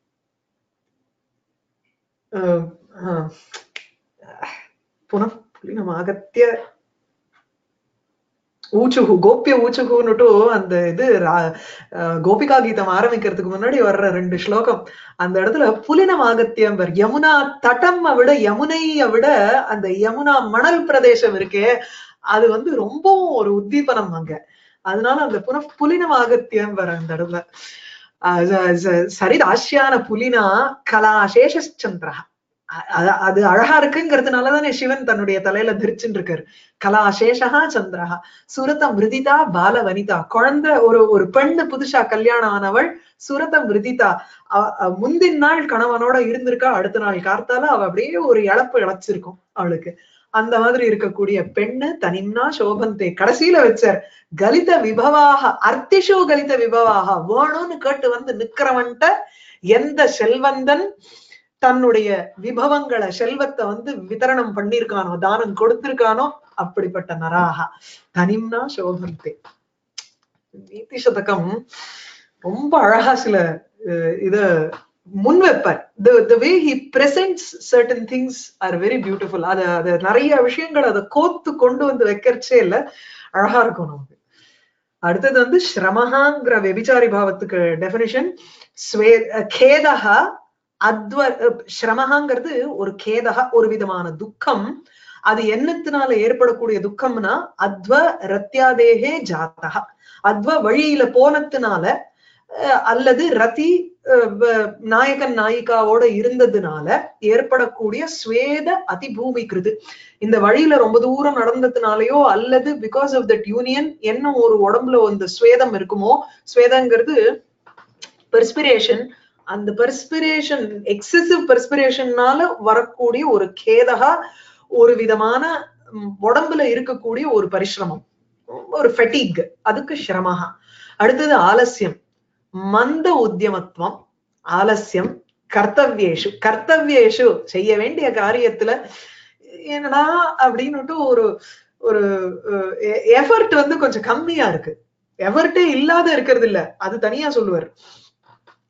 அஹ், அஹ், புனః புலினம் ஆகத்திய ஊச்சுகு கோபிய ஊச்சுகுன்னுட்டு அந்த இது ரா- அஹ் கோபிகா கீதம் ஆரம்பிக்கிறதுக்கு முன்னாடி வர்ற ரெண்டு ஸ்லோகம் அந்த இடத்துல புலினம் ஆகத்தியம்பர் யமுனா தடம் விட யமுனைய விட அந்த யமுனா மணல் பிரதேசம் இருக்கே அது வந்து ரொம்பவும் ஒரு உத்தீபனம் அங்க அதனால அந்த புன புலினம் ஆகத்தியம்பர் அந்த இடத்துல அஹ் ச- ச- சரித் ஆசியான புலினா கலாசேஷந்திரா அது அது அழகா இருக்குங்கிறதுனாலதானே சிவன் தன்னுடைய தலையில தரிச்சுட்டு இருக்காரு கலாசேஷா சந்திரஹா சுரத மிருதிதா பால வனிதா குழந்தை ஒரு ஒரு பெண்ணு புதுசா கல்யாணம் ஆனவள் சுரத மிருதிதா அ- அ- முந்தின நாள் கணவனோட இருந்திருக்கா அடுத்த நாள் கார்த்தால அவ அப்படியே ஒரு இழப்பு இழைச்சிருக்கும் அவளுக்கு அந்த மாதிரி இருக்கக்கூடிய பெண்ணு தனிம்னா சோபந்தே கடைசியில வச்சார் கலித விபவாக அர்த்திஷோ கலித விபவாக வேணும்னு கேட்டு வந்து நிக்கிறவன்ட்ட எந்த செல்வந்தன் தன்னுடைய விபவங்களை செல்வத்தை வந்து விதரணம் பண்ணிருக்கானோ தானம் கொடுத்திருக்கானோ அப்படிப்பட்ட நராகா தனிம்னா சோபந்தே நீதி சதகம் ரொம்ப அழகா சில அஹ், இத முன்வைப்பார் the the way he presents certain things are very beautiful அத அத நிறைய விஷயங்கள் அதை கோத்து கொண்டு வந்து வைக்கிறச்சே இல்ல அழகா இருக்கும் நமக்கு அடுத்தது வந்து ஸ்ரமஹாங்கிற வெபிச்சாரி பாவத்துக்கு டெபினிஷன் ஸ்வே கேதகா அத்வ ஸ்ரமஹாங்கிறது ஒரு கேதகா ஒரு விதமான துக்கம் அது என்னத்தினால ஏற்படக்கூடிய துக்கம்னா அத்வ ரத்யாதேகே ஜாத்தகா அத்வ வழியில போனதுனால அஹ், அல்லது ரதி அஹ், வ- நாயகன் நாயிகாவோட இருந்ததுனால ஏற்படக்கூடிய ஸ்வேத அதிபூமி கிருது இந்த வழியில ரொம்ப தூரம் நடந்ததுனாலயோ அல்லது பிகாஸ் ஆஃப் தட் யூனியன் என்ன ஒரு உடம்புல அந்த ஸ்வேதம் இருக்குமோ ஸ்வேதங்கிறது பெர்ஸ்பிரேஷன் அந்த பெர்ஸ்பிரேஷன் எக்ஸசிவ் பெர்ஸ்பிரேஷன்னால வரக்கூடிய ஒரு கேதகா ஒரு விதமான ம், உடம்புல இருக்கக்கூடிய ஒரு பரிசிரமம் ஒரு ஃபெட்டிக் அதுக்கு சிரமஹா அடுத்தது ஆலசியம் மந்த உத்தியமத்துவம் ஆலசியம் கர்த்தவ்யேஷு கர்த்தவ்யேஷு செய்ய வேண்டிய காரியத்துல என்னடா அப்படின்னுட்டு ஒரு ஒரு எஃபர்ட் வந்து கொஞ்சம் கம்மியா இருக்கு எஃபர்ட்டே இல்லாத இருக்கிறது இல்ல அது தனியா சொல்லுவார்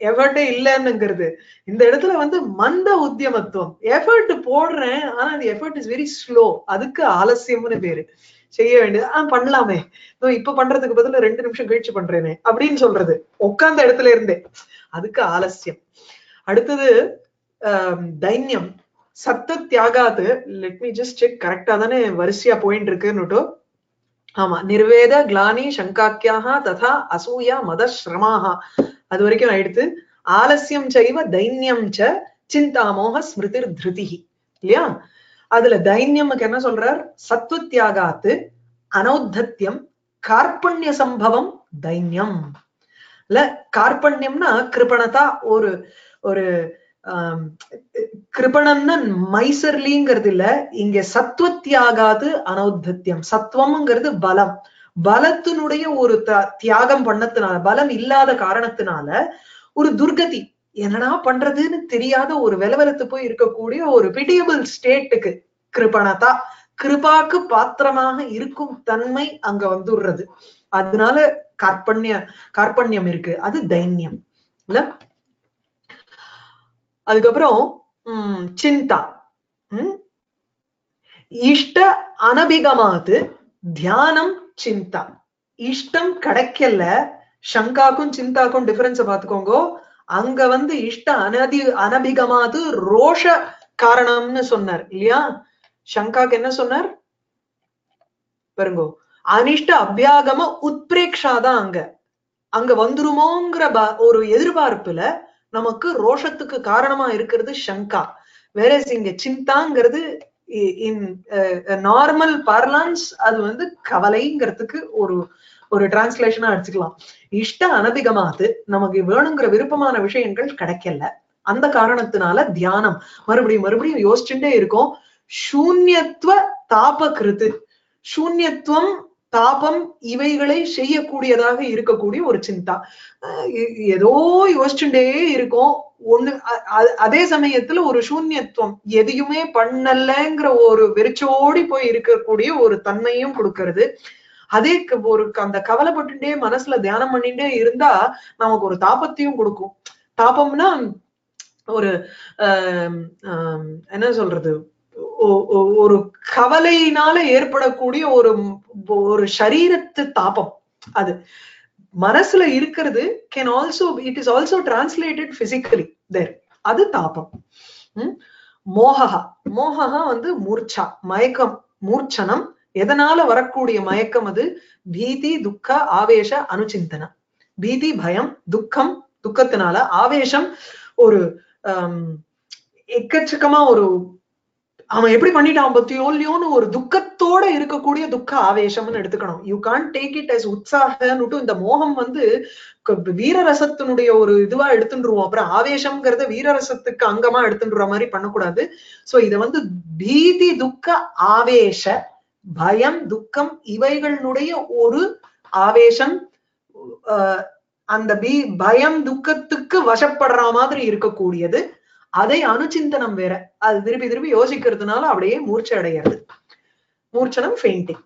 எஃபர்ட்டே இல்லைன்னுங்கிறது இந்த இடத்துல வந்து மந்த உத்தியமத்துவம் எஃபர்ட் போடுறேன் ஆனா அந்த எஃபர்ட் இஸ் வெரி ஸ்லோ அதுக்கு ஆலசியம்னு பேரு செய்ய வேண்டியது ஆஹ் பண்ணலாமே இதோ இப்ப பண்றதுக்கு பதிலா ரெண்டு நிமிஷம் கழிச்சு பண்றேனே அப்படின்னு சொல்றது உட்கார்ந்த இடத்துல இருந்தே அதுக்கு ஆலசியம் அடுத்தது ஆம், தைன்யம் சத்த தியாகாத்து லெட் மீ ஜஸ்ட் செக் கரெக்டா தானே வரிசையா போயிட்டு இருக்குன்னுட்டு ஆமா நிர்வேத கிளானி சங்காக்கியாக ததா அசூயா மத ஸ்ரமாஹா அது வரைக்கும் ஆயிடுத்து ஆலசியம் செய்வ தைன்யம் ச சிந்தாமோக ஸ்மிருதிர் திருதிஹி இல்லையா அதுல தைன்யமுக்கு என்ன சொல்றார் சத்துவ தியாகாத்து அனௌத்தத்தியம் கார்பண்ய சம்பவம் தைன்யம் இல்ல கார்பண்யம்னா கிருபணதா ஒரு ஒரு ஆம், கிருபணம்னா மைசர்லிங்கிறது இல்ல இங்க சத்துவ தியாகாது அனௌத்தத்தியம் சத்துவம்ங்கிறது பலம் பலத்தினுடைய ஒரு த- தியாகம் பண்ணத்தினால பலம் இல்லாத காரணத்தினால ஒரு துர்கதி என்னடா பண்றதுன்னு தெரியாத ஒரு வெலவெலத்து போய் இருக்கக்கூடிய ஒரு பிடியபிள் ஸ்டேட்டுக்கு கிருபணதா கிருபாக்கு பாத்திரமாக இருக்கும் தன்மை அங்க வந்துடுறது அதனால கார்பண்ய கார்பண்யம் இருக்கு அது தைன்யம் இல்ல அதுக்கப்புறம் உம் சிந்தா உம் இஷ்ட அனபிகமாது தியானம் சிந்தா இஷ்டம் கிடைக்கல சங்காக்கும் சிந்தாக்கும் டிஃபரன்ஸ் பாத்துக்கோங்க அங்க வந்து இஷ்ட அனதி அனபிகமாது ரோஷ காரணம்னு சொன்னார் இல்லையா சங்காக்கு என்ன சொன்னார் பாருங்கோ அனிஷ்ட அபியாகம உத்பிரேக்ஷாதான் அங்க அங்க வந்துருமோங்கிற ப- ஒரு எதிர்பார்ப்புல நமக்கு ரோஷத்துக்கு காரணமா இருக்கிறது சங்கா வேற இங்க சிந்தாங்கிறது இன் நார்மல் பார்லான்ஸ் அது வந்து கவலைங்கிறதுக்கு ஒரு ஒரு டிரான்ஸ்லேஷனா எடுத்துக்கலாம் இஷ்ட அனதிகமாது நமக்கு வேணுங்கிற விருப்பமான விஷயங்கள் கிடைக்கல அந்த காரணத்தினால தியானம் மறுபடியும் மறுபடியும் யோசிச்சுட்டே இருக்கோம் சூன்யத்துவ தாப கிருத்து சூன்யத்துவம் தாபம் இவைகளை செய்யக்கூடியதாக இருக்கக்கூடிய ஒரு சிந்தா அஹ் எ- ஏதோ யோசிச்சுட்டே இருக்கோம் ஒண்ணு அ- அ- அதே சமயத்துல ஒரு சூன்யத்துவம் எதையுமே பண்ணலங்கிற ஒரு வெறிச்சோடி போய் இருக்கக்கூடிய ஒரு தன்மையும் கொடுக்கிறது அதே க- ஒரு க- அந்த கவலைப்பட்டுட்டே மனசுல தியானம் பண்ணிட்டே இருந்தா நமக்கு ஒரு தாபத்தையும் கொடுக்கும் தாபம்னா ஒரு ஆம், ஆம், என்ன சொல்றது ஒ- ஒ- ஒரு கவலையினால ஏற்படக்கூடிய ஒரு ஒரு சரீரத்து தாபம் அது மனசுல இருக்கிறது can also it is also translated physically there அது தாபம் ம்? மோகஹா மோகஹா வந்து மூர்ச்சா மயக்கம் மூர்ச்சனம் எதனால வரக்கூடிய மயக்கம் அது பீதி துக்க ஆவேச அனுச்சிந்தனம் பீதி பயம் துக்கம் துக்கத்தினால ஆவேசம் ஒரு ஆம், எக்கச்சக்கமா ஒரு அவன் எப்படி பண்ணிட்டான் பத்தியோ இல்லையோன்னு ஒரு துக்கத்தோட இருக்கக்கூடிய துக்க ஆவேசம்னு எடுத்துக்கணும் you can take it as உற்சாகன்னுட்டு இந்த மோகம் வந்து க- வீரரசத்தினுடைய ஒரு இதுவா எடுத்துருவோம் அப்புறம் ஆவேசம்ங்கிறத வீரரசத்துக்கு அங்கமா எடுத்துன்ற மாதிரி பண்ணக்கூடாது சோ இத வந்து பீதி துக்க ஆவேச பயம் துக்கம் இவைகளினுடைய ஒரு ஆவேசம் அஹ், அந்த பீ பயம் துக்கத்துக்கு வசப்படுற மாதிரி இருக்கக்கூடியது அதை அனுச்சிந்தனம் வேற அது திருப்பி திருப்பி யோசிக்கிறதுனால அப்படியே மூர்ச்சை அடைகிறது மூர்ச்சனம் ஃபெயிண்டிங்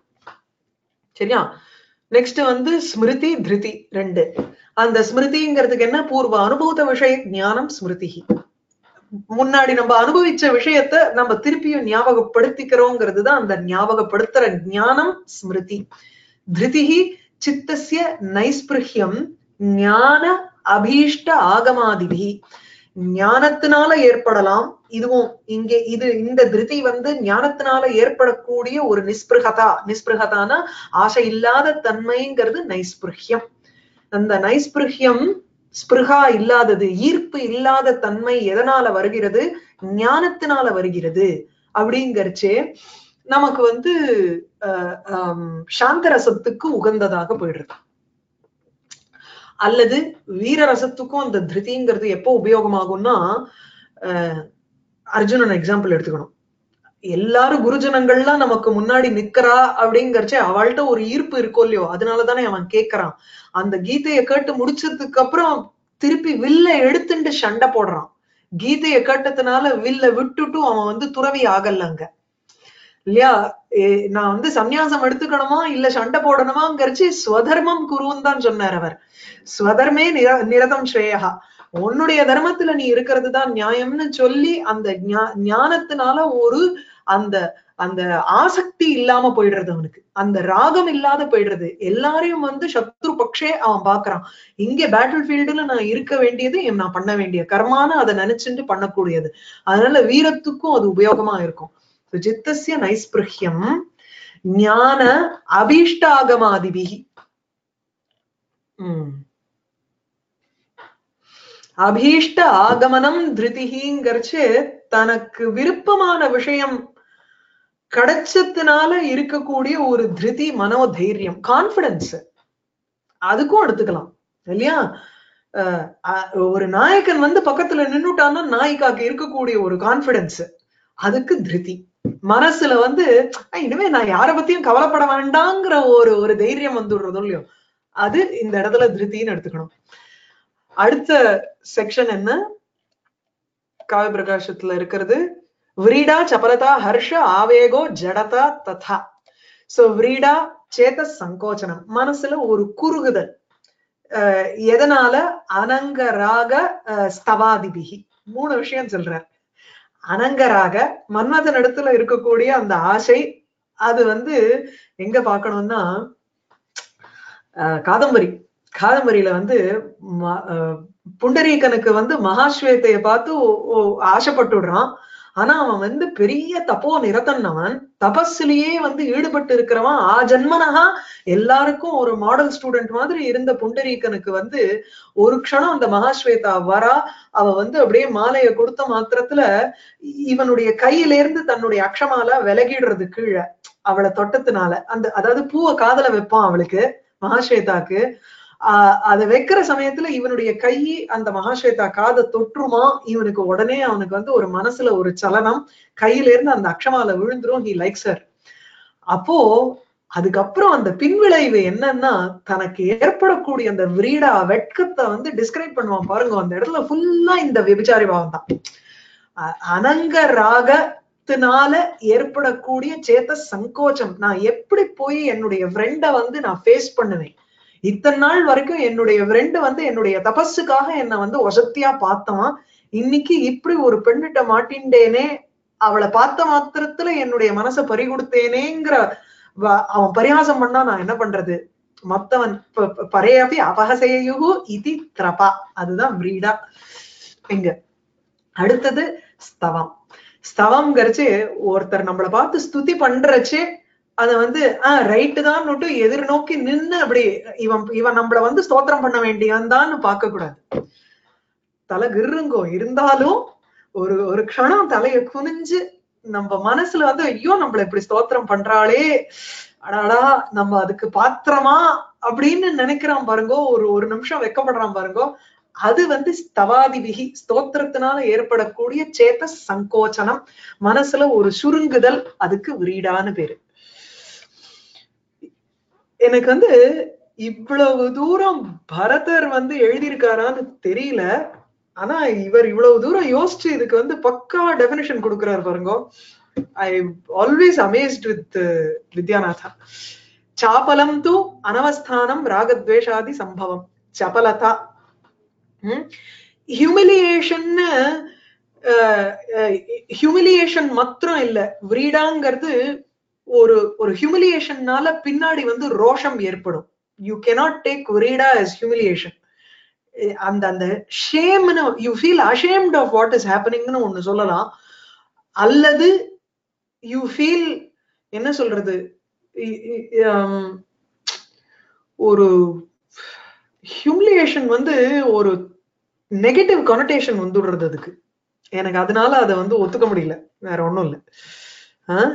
சரியா நெக்ஸ்ட் வந்து ஸ்மிருதி திருதி ரெண்டு அந்த ஸ்மிருதிங்கிறதுக்கு என்ன பூர்வ அனுபூத விஷய ஞானம் ஸ்மிருதி முன்னாடி நம்ம அனுபவிச்ச விஷயத்த நம்ம திருப்பியும் ஞாபகப்படுத்திக்கிறோங்கிறது தான் அந்த ஞாபகப்படுத்துற ஞானம் ஸ்மிருதி திருதிஹி சித்தஸ்ய நைஸ்பிருஹ்யம் ஞான அபீஷ்ட ஆகமாதிபி ஞானத்தினால ஏற்படலாம் இதுவும் இங்கே இது இந்த திருதி வந்து ஞானத்தினால ஏற்படக்கூடிய ஒரு நிஸ்பிருகதா நிஸ்பிருகதானா ஆசை இல்லாத தன்மைங்கிறது நைஸ்பிருஹ்யம் அந்த நைஸ்பிருஹ்யம் ஸ்பிருகா இல்லாதது ஈர்ப்பு இல்லாத தன்மை எதனால வருகிறது ஞானத்தினால வருகிறது அப்படிங்கறச்சே நமக்கு வந்து அஹ், ஆம், சாந்தரசத்துக்கு உகந்ததாக போயிடுறது அல்லது வீரரசத்துக்கும் அந்த திருதிங்கிறது எப்போ உபயோகமாகும்னா அஹ், அர்ஜுனன் எக்ஸாம்பிள் எடுத்துக்கணும் எல்லாரும் குருஜனங்கள்லாம் நமக்கு முன்னாடி நிக்கிறா அப்படிங்கறச்சே அவள்கிட்ட ஒரு ஈர்ப்பு இருக்கோ இல்லையோ அதனாலதானே அவன் கேக்குறான் அந்த கீதையை கேட்டு முடிச்சதுக்கு அப்புறம் திருப்பி வில்ல எடுத்துட்டு சண்டை போடுறான் கீதையை கேட்டதுனால வில்ல விட்டுட்டும் அவன் வந்து துறவி ஆகலங்க இல்லையா ஏ- நான் வந்து சந்நியாசம் எடுத்துக்கணுமா இல்ல சண்டை போடணுமாங்கிறச்சு ஸ்வதர்மம் குருன்னு தான் சொன்னார் அவர் ஸ்வதர்மே நிர நிரதம் ஸ்ரேயா உன்னுடைய தர்மத்துல நீ இருக்கிறது தான் நியாயம்னு சொல்லி அந்த ஞா- ஞானத்தினால ஒரு அந்த அந்த ஆசக்தி இல்லாம போயிடுறது அவனுக்கு அந்த ராகம் இல்லாத போயிடுறது எல்லாரையும் வந்து சத்ரு பக்ஷே அவன் பாக்குறான் இங்க பேட்டில் ஃபீல்டுல நான் இருக்க வேண்டியது என் நான் பண்ண வேண்டிய கர்மான்னு அதை நினைச்சுட்டு பண்ணக்கூடியது அதனால வீரத்துக்கும் அது உபயோகமா இருக்கும் So, சித்தஸ்ய நைஸ்பிருஹ்யம் ஞான அபீஷ்டாகமாதிபிகி உம் அபீஷ்ட ஆகமனம் திருதிகிங்கிறச்சு தனக்கு விருப்பமான விஷயம் கிடைச்சதுனால இருக்கக்கூடிய ஒரு திருதி மனோதைரியம் கான்பிடன்ஸ் அதுக்கும் எடுத்துக்கலாம் இல்லையா அஹ் அஹ் ஒரு நாயகன் வந்து பக்கத்துல நின்னுட்டான்னா நாயிக்காக்கு இருக்கக்கூடிய ஒரு கான்பிடன்ஸ் அதுக்கு திருதி மனசுல வந்து "அஹ் இனிமே நான் யார பத்தியும் கவலைப்பட வேண்டாங்கிற ஒரு ஒரு தைரியம் வந்துடுறதும் இல்லையோ அது இந்த இடத்துல திருத்தின்னு எடுத்துக்கணும் அடுத்த செக்ஷன் என்ன காவ்ய பிரகாசத்துல இருக்கிறது விரீடா சபலதா ஹர்ஷ ஆவேகோ ஜடதா ததா சோ விரீடா சேத சங்கோச்சனம் மனசுல ஒரு குறுகுதல் அஹ் எதனால அனங்கராக அஹ் ஸ்தவாதிபிகி மூணு விஷயம் சொல்றார் அனங்கராக மன்மதன் இடத்துல இருக்கக்கூடிய அந்த ஆசை அது வந்து எங்க பார்க்கணும்னா அஹ் காதம்பரி காதம்பரியில வந்து ம- அஹ் புண்டரீகனுக்கு வந்து மகாஸ்வேதைய பார்த்து ஓ- ஓ- ஆசைப்பட்டுடுறான் ஆனா அவன் வந்து பெரிய தப்போ நிரத்தன்னவன் தபஸ்லயே வந்து ஈடுபட்டு இருக்கிறவன் ஆ ஜன்மனகா எல்லாருக்கும் ஒரு மாடல் ஸ்டூடெண்ட் மாதிரி இருந்த புண்டரீகனுக்கு வந்து ஒரு க்ஷணம் அந்த மகாஸ்வேதா வரா அவ வந்து அப்படியே மாலையை கொடுத்த மாத்திரத்துல இவனுடைய கையில இருந்து தன்னுடைய அக்ஷமால விலகிடுறது கீழே அவளை தொட்டத்தினால அந்த அதாவது பூவை காதல வைப்பான் அவளுக்கு மகாஸ்வேதாக்கு ஆஹ் அதை வைக்கிற சமயத்துல இவனுடைய கை அந்த மகாஸ்வேதா காதை தொற்றுமா இவனுக்கு உடனே அவனுக்கு வந்து ஒரு மனசுல ஒரு சலனம் கையில இருந்து அந்த அக்ஷமால விழுந்துரும் ஹி லைக்ஸ் ஹர் அப்போ அதுக்கப்புறம் அந்த பின்விளைவு என்னன்னா தனக்கு ஏற்படக்கூடிய அந்த விரீடா வெட்கத்தை வந்து டிஸ்கிரைப் பண்ணுவான் பாருங்க அந்த இடத்துல ஃபுல்லா இந்த விபிச்சாரி பாவம் தான் அ- அனங்க ராகத்தினால ஏற்படக்கூடிய சேத்த சங்கோச்சம் நான் எப்படி போய் என்னுடைய ஃப்ரெண்ட வந்து நான் ஃபேஸ் பண்ணுவேன் இத்தனை நாள் வரைக்கும் என்னுடைய ஃப்ரெண்டு வந்து என்னுடைய தபஸுக்காக என்னை வந்து ஒசத்தியா பார்த்தவன் இன்னைக்கு இப்படி ஒரு பெண்ணிட்ட மாட்டின்றேனே அவளை பார்த்த மாத்திரத்துல என்னுடைய மனசை பறி கொடுத்தேனேங்கிற வ- அவன் பரிகாசம் பண்ணா நான் என்ன பண்றது மத்தவன் ப- ப- பரையபி அபகசேயு இதி திரபா அதுதான் விரீடா இங்க அடுத்தது ஸ்தவம் ஸ்தவம்ங்கிறச்சு ஒருத்தர் நம்மளை பார்த்து ஸ்துதி பண்றச்சே அத வந்து ஆஹ் ரைட்டு தான் எதிர்நோக்கி நின்னு அப்படி இவன் இவன் நம்மள வந்து ஸ்தோத்திரம் பண்ண வேண்டியவன் தான் பார்க்க கூடாது தலை கிருங்கோ இருந்தாலும் ஒரு ஒரு க்ஷணம் தலைய குனிஞ்சு நம்ம மனசுல வந்து ஐயோ நம்மள இப்படி ஸ்தோத்திரம் பண்றாளே அடாடா நம்ம அதுக்கு பாத்திரமா அப்படின்னு நினைக்கிறான் பாருங்கோ ஒரு ஒரு நிமிஷம் வெக்கப்படுறான் பாருங்கோ அது வந்து ஸ்தவாதிபிகி ஸ்தோத்திரத்தினால ஏற்படக்கூடிய சேத சங்கோச்சனம் மனசுல ஒரு சுருங்குதல் அதுக்கு விரீடான்னு பேரு எனக்கு வந்து இவ்வளவு தூரம் பரதர் வந்து எழுதியிருக்காரான்னு தெரியல ஆனா இவர் இவ்வளவு தூரம் யோசிச்சு இதுக்கு வந்து பக்காவா டெபினிஷன் கொடுக்கிறாரு பாருங்க ஐ ஆல்வேஸ் அமேஸ்ட் வித் வித்யாநாதா சாபலம் தூ அனவஸ்தானம் ராகத்வேஷாதி சம்பவம் சபலதா ஹியூமிலியேஷன்னு ஹியூமிலியேஷன் மாத்திரம் இல்ல விரீடாங்கிறது ஒரு ஒரு ஹியூமிலியேஷன்னால பின்னாடி வந்து ரோஷம் ஏற்படும் யூ கெனாட் டேக் விரீடா as ஹியூமிலியேஷன் அந்த அந்த ஷேம்னு you feel ashamed of what is ஹேப்பனிங்னு ஒண்ணு சொல்லலாம் அல்லது யூ ஃபீல் என்ன சொல்றது இ- இ- ஹம், ஒரு ஹியூமிலியேஷன் வந்து ஒரு நெகட்டிவ் கொனடேஷன் வந்துடுறது அதுக்கு எனக்கு அதனால அதை வந்து ஒத்துக்க முடியல வேற ஒண்ணும் இல்ல ஆஹ்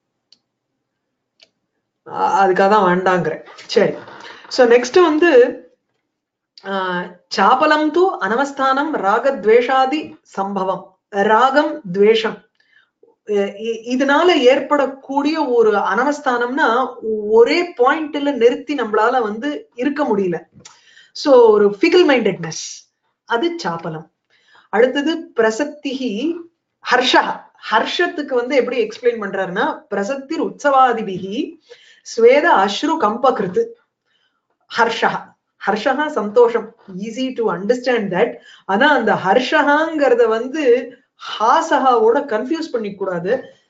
அ- அதுக்காக தான் வேண்டாங்கிறேன் சரி சோ நெக்ஸ்ட் வந்து ஆஹ் சாபலம் தூ அனவஸ்தானம் ராகத்வேஷாதி சம்பவம் ராகம் துவேஷம் அஹ் இ- இதனால ஏற்படக்கூடிய ஒரு அனவஸ்தானம்னா ஒரே பாயிண்ட்ல நிறுத்தி நம்மளால வந்து இருக்க முடியல சோ ஒரு ஃபிகல் மைண்டட்னஸ் அது சாப்பலம் அடுத்தது பிரசக்திஹி ஹர்ஷா ஹர்ஷத்துக்கு வந்து எப்படி எக்ஸ்பிளைன் பண்றாருன்னா பிரசக்திர் உற்சவாதிபிகி ஸ்வேத அஸ்ரு கம்பகிருத்து ஹர்ஷா ஹர்ஷஹா சந்தோஷம் ஈஸி டு அண்டர்ஸ்டாண்ட் தட் ஆனா அந்த ஹர்ஷஹாங்கிறத வந்து ஹாசஹாவோட கன்ஃபியூஸ் பண்ணிக்க கூடாது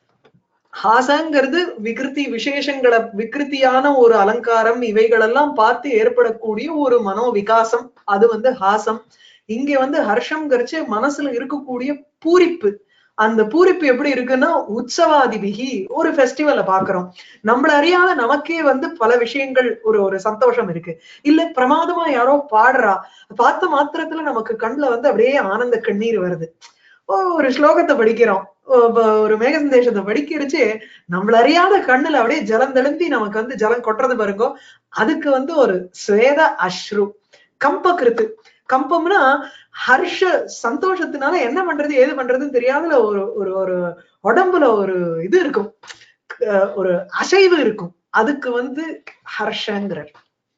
ஹாசங்கிறது விகிருதி விசேஷங்களை விகிருத்தியான ஒரு அலங்காரம் இவைகளெல்லாம் பார்த்து ஏற்படக்கூடிய ஒரு மனோ விகாசம் அது வந்து ஹாசம் இங்க வந்து ஹர்ஷம்ங்கிறச்சு மனசுல இருக்கக்கூடிய பூரிப்பு அந்த பூரிப்பு எப்படி இருக்குன்னா உற்சவாதிபிகி ஒரு ஃபெஸ்டிவலை பாக்குறோம் நம்மள அறியாத நமக்கே வந்து பல விஷயங்கள் ஒரு ஒரு சந்தோஷம் இருக்கு இல்ல பிரமாதமா யாரோ பாடுறா பார்த்த மாத்திரத்துல நமக்கு கண்ணுல வந்து அப்படியே ஆனந்த கண்ணீர் வருது ஒரு ஸ்லோகத்தை படிக்கிறோம் ஒரு மேக சந்தேஷத்தை படிக்கிறச்சு நம்மள அறியாத கண்ணுல அப்படியே ஜலம் தெளும்பி நமக்கு வந்து ஜலம் கொட்டுறது பாருங்க அதுக்கு வந்து ஒரு ஸ்வேத அஸ்ரு கம்பகிருத்து கம்பம்னா ஹர்ஷ சந்தோஷத்தினால என்ன பண்றது ஏது பண்றதுன்னு தெரியாதுல ஒரு ஒரு ஒரு உடம்புல ஒரு இது இருக்கும் ஒரு அசைவு இருக்கும் அதுக்கு வந்து ஹர்ஷங்கிறார்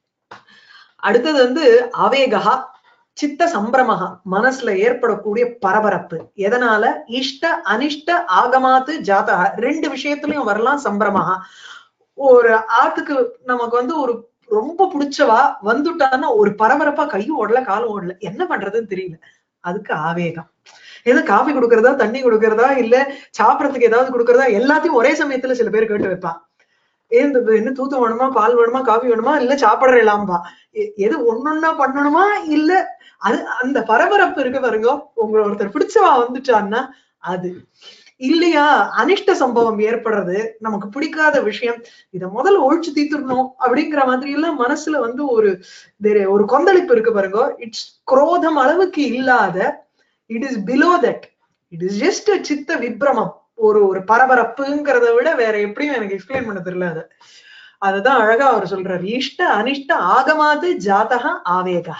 அடுத்தது வந்து ஆவேகா சித்த சம்பிரமகா மனசுல ஏற்படக்கூடிய பரபரப்பு எதனால இஷ்ட அனிஷ்ட ஆகமாத்து ஜாதகா ரெண்டு விஷயத்துலயும் வரலாம் சம்பிரமகா ஒரு ஆத்துக்கு நமக்கு வந்து ஒரு ரொம்ப பிடிச்சவா வந்துட்டான்னா ஒரு பரபரப்பா கையும் ஓடல காலும் ஓடல என்ன பண்றதுன்னு தெரியல அதுக்கு ஆவேகம் எது காஃபி கொடுக்கறதா தண்ணி கொடுக்கறதா இல்ல சாப்பிடறதுக்கு ஏதாவது கொடுக்கறதா எல்லாத்தையும் ஒரே சமயத்துல சில பேர் கேட்டு வைப்பான் ஏன் என்ன தூத்து வேணுமா பால் வேணுமா காஃபி வேணுமா இல்ல சாப்பிடறலாம்பா எது ஒன்னொன்னா பண்ணணுமா இல்ல அது அந்த பரபரப்பு இருக்கு பாருங்க உங்களை ஒருத்தர் பிடிச்சவா வந்துட்டான்னா அது இல்லையா அனிஷ்ட சம்பவம் ஏற்படுறது நமக்கு பிடிக்காத விஷயம் இத முதல்ல ஒழிச்சு தீத்துடணும் அப்படிங்கிற மாதிரி எல்லாம் மனசுல வந்து ஒரு ஒரு கொந்தளிப்பு இருக்கு பாருங்க இட்ஸ் குரோதம் அளவுக்கு இல்லாத it is below that it is just சித்த விப்ரமம் ஒரு ஒரு பரபரப்புங்கிறத விட வேற எப்படியும் எனக்கு எக்ஸ்பிளைன் பண்ண தெரியல அது அதுதான் அழகா அவர் சொல்றாரு இஷ்ட அனிஷ்ட ஆகமாது ஜாதகா ஆவேகா